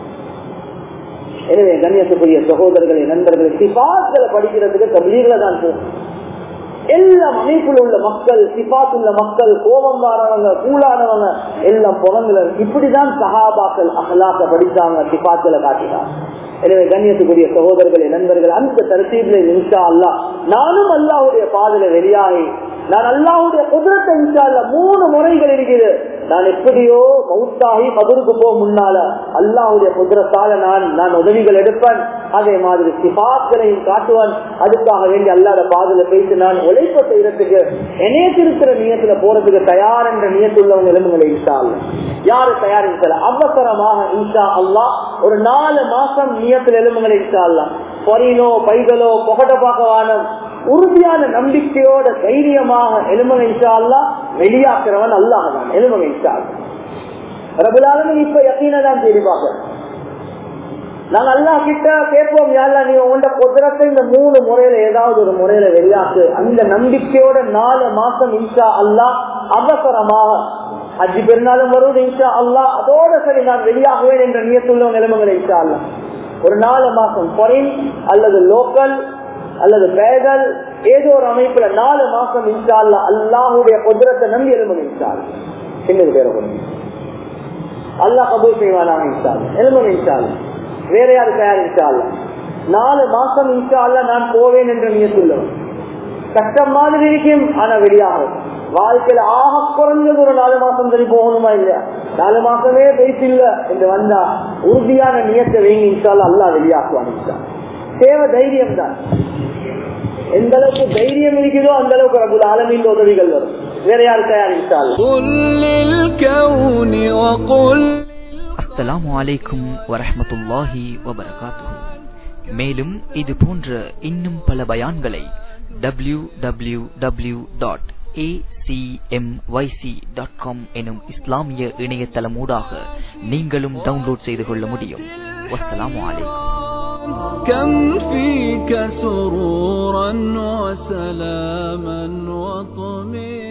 S1: எனவே கண்ணியத்துக்குரிய சகோதரர்களை நண்பர்களை சிபாக்களை படிக்கிறதுக்கு தபிலீகளை தான் போகும் எல்லா அமைப்புல உள்ள மக்கள் சிபாத் உள்ள மக்கள் கோபம் வாரவங்க கூலானவங்க எல்லாம் புறங்கள இப்படிதான் சஹாபாக்கள் அகலாக்க படித்தாங்க சிபாத்துல காட்டினாங்க எனவே கண்ணியத்துக்குரிய சகோதரர்களே நண்பர்கள் அந்த தரத்தீபில் இன்ஷா அல்லா நானும் அல்லாவுடைய பாதையில வெளியாகி நான் அல்லாவுடைய குதிரத்தை இன்ஷா அல்ல மூணு முறைகள் இருக்குது நான் எப்படியோ மவுத்தாகி மதுருக்கு போக முன்னால அல்லாவுடைய குதிரத்தால நான் நான் உதவிகள் எடுப்பேன் அதே மாதிரி சிபாக்களையும் காட்டுவான் அதுக்காக வேண்டி அல்லாத பாதையில பேசி நான் உழைப்ப செய்யறதுக்கு இணையத்திருக்கிற நியத்துல போறதுக்கு தயார் என்ற நியத்துள்ளவங்க எலும்புகளை இன்ஷா அல்ல யாரு தயார் அவசரமாக இன்ஷா அல்லா ஒரு நாலு மாசம் நியத்தில் எலும்புகளை இன்ஷா அல்லா பொறினோ பைகளோ புகட்ட பார்க்க வானம் உறுதியான நம்பிக்கையோட தைரியமாக எலும்புக இன்ஷா அல்லா வெளியாக்குறவன் அல்லாஹ் தான் எலும்புக இன்ஷா ரபுலாலும் இப்ப யக்கீன தான் தேடி பார்க்க நாங்க அல்லா கிட்ட கேட்போம் யாழ்லா நீ உங்களோட குதிரத்தை இந்த மூணு முறையில ஏதாவது ஒரு முறையில வெளியாக்கு அந்த நம்பிக்கையோட நாலு மாசம் இன்ஷா அல்லா அவசரமாக அஜி பெருநாளும் வருவது இன்ஷா அல்லா அதோட சரி நான் வெளியாகுவேன் என்ற நியத்துள்ள நிலைமைகளை இன்ஷா அல்லா ஒரு நாலு மாசம் பொறின் அல்லது லோக்கல் அல்லது பேதல் ஏதோ ஒரு அமைப்புல நாலு மாசம் இன்ஷா அல்லா அல்லாஹுடைய குதிரத்தை நம்பி எலும்பு இன்ஷா அல்லா சின்னது பேர அல்லாஹ் கபூல் செய்வானாக இன்ஷா அல்லா எலும்பு இன்ஷா அல்லா வேற யாரு தயார் இன்ஷா அல்லா நாலு மாசம் இன்ஷா அல்லா நான் போவேன் என்று நியத்துள்ளவன் கஷ்டம் மாதிரி இருக்கும் ஆனா வெளியாகும் வாழ்க்கையில ஆக குறைஞ்சது ஒரு நாலு மாசம் சரி போகணுமா இல்லையா நாலு மாசமே பேசி இல்ல என்று வந்தா உறுதியான நியத்தை வைங்க இன்ஷால்ல அல்லா வெளியாக்குவான் இன்ஷா தேவை தைரியம் தான் எந்த அளவுக்கு தைரியம் இருக்குதோ அந்த அளவுக்கு ரபுல் ஆலமின் உதவிகள் வரும் வேற யாரு தயார் இன்ஷால்ல
S2: قل للكون وقل
S3: அஸ்ஸலாமு அலைக்கும் வரஹ்மத்துல்லாஹி வபரகாத்துஹு மேலும் இது போன்ற இன்னும் பல பயான்களை W W W dot dot com எனும் இஸ்லாமிய இணையதளமூடாக நீங்களும் டவுன்லோட் செய்து கொள்ள முடியும் வஸ்ஸலாமு அலைக்கும்
S2: كم فيك سرورا وسلاما وطمئنا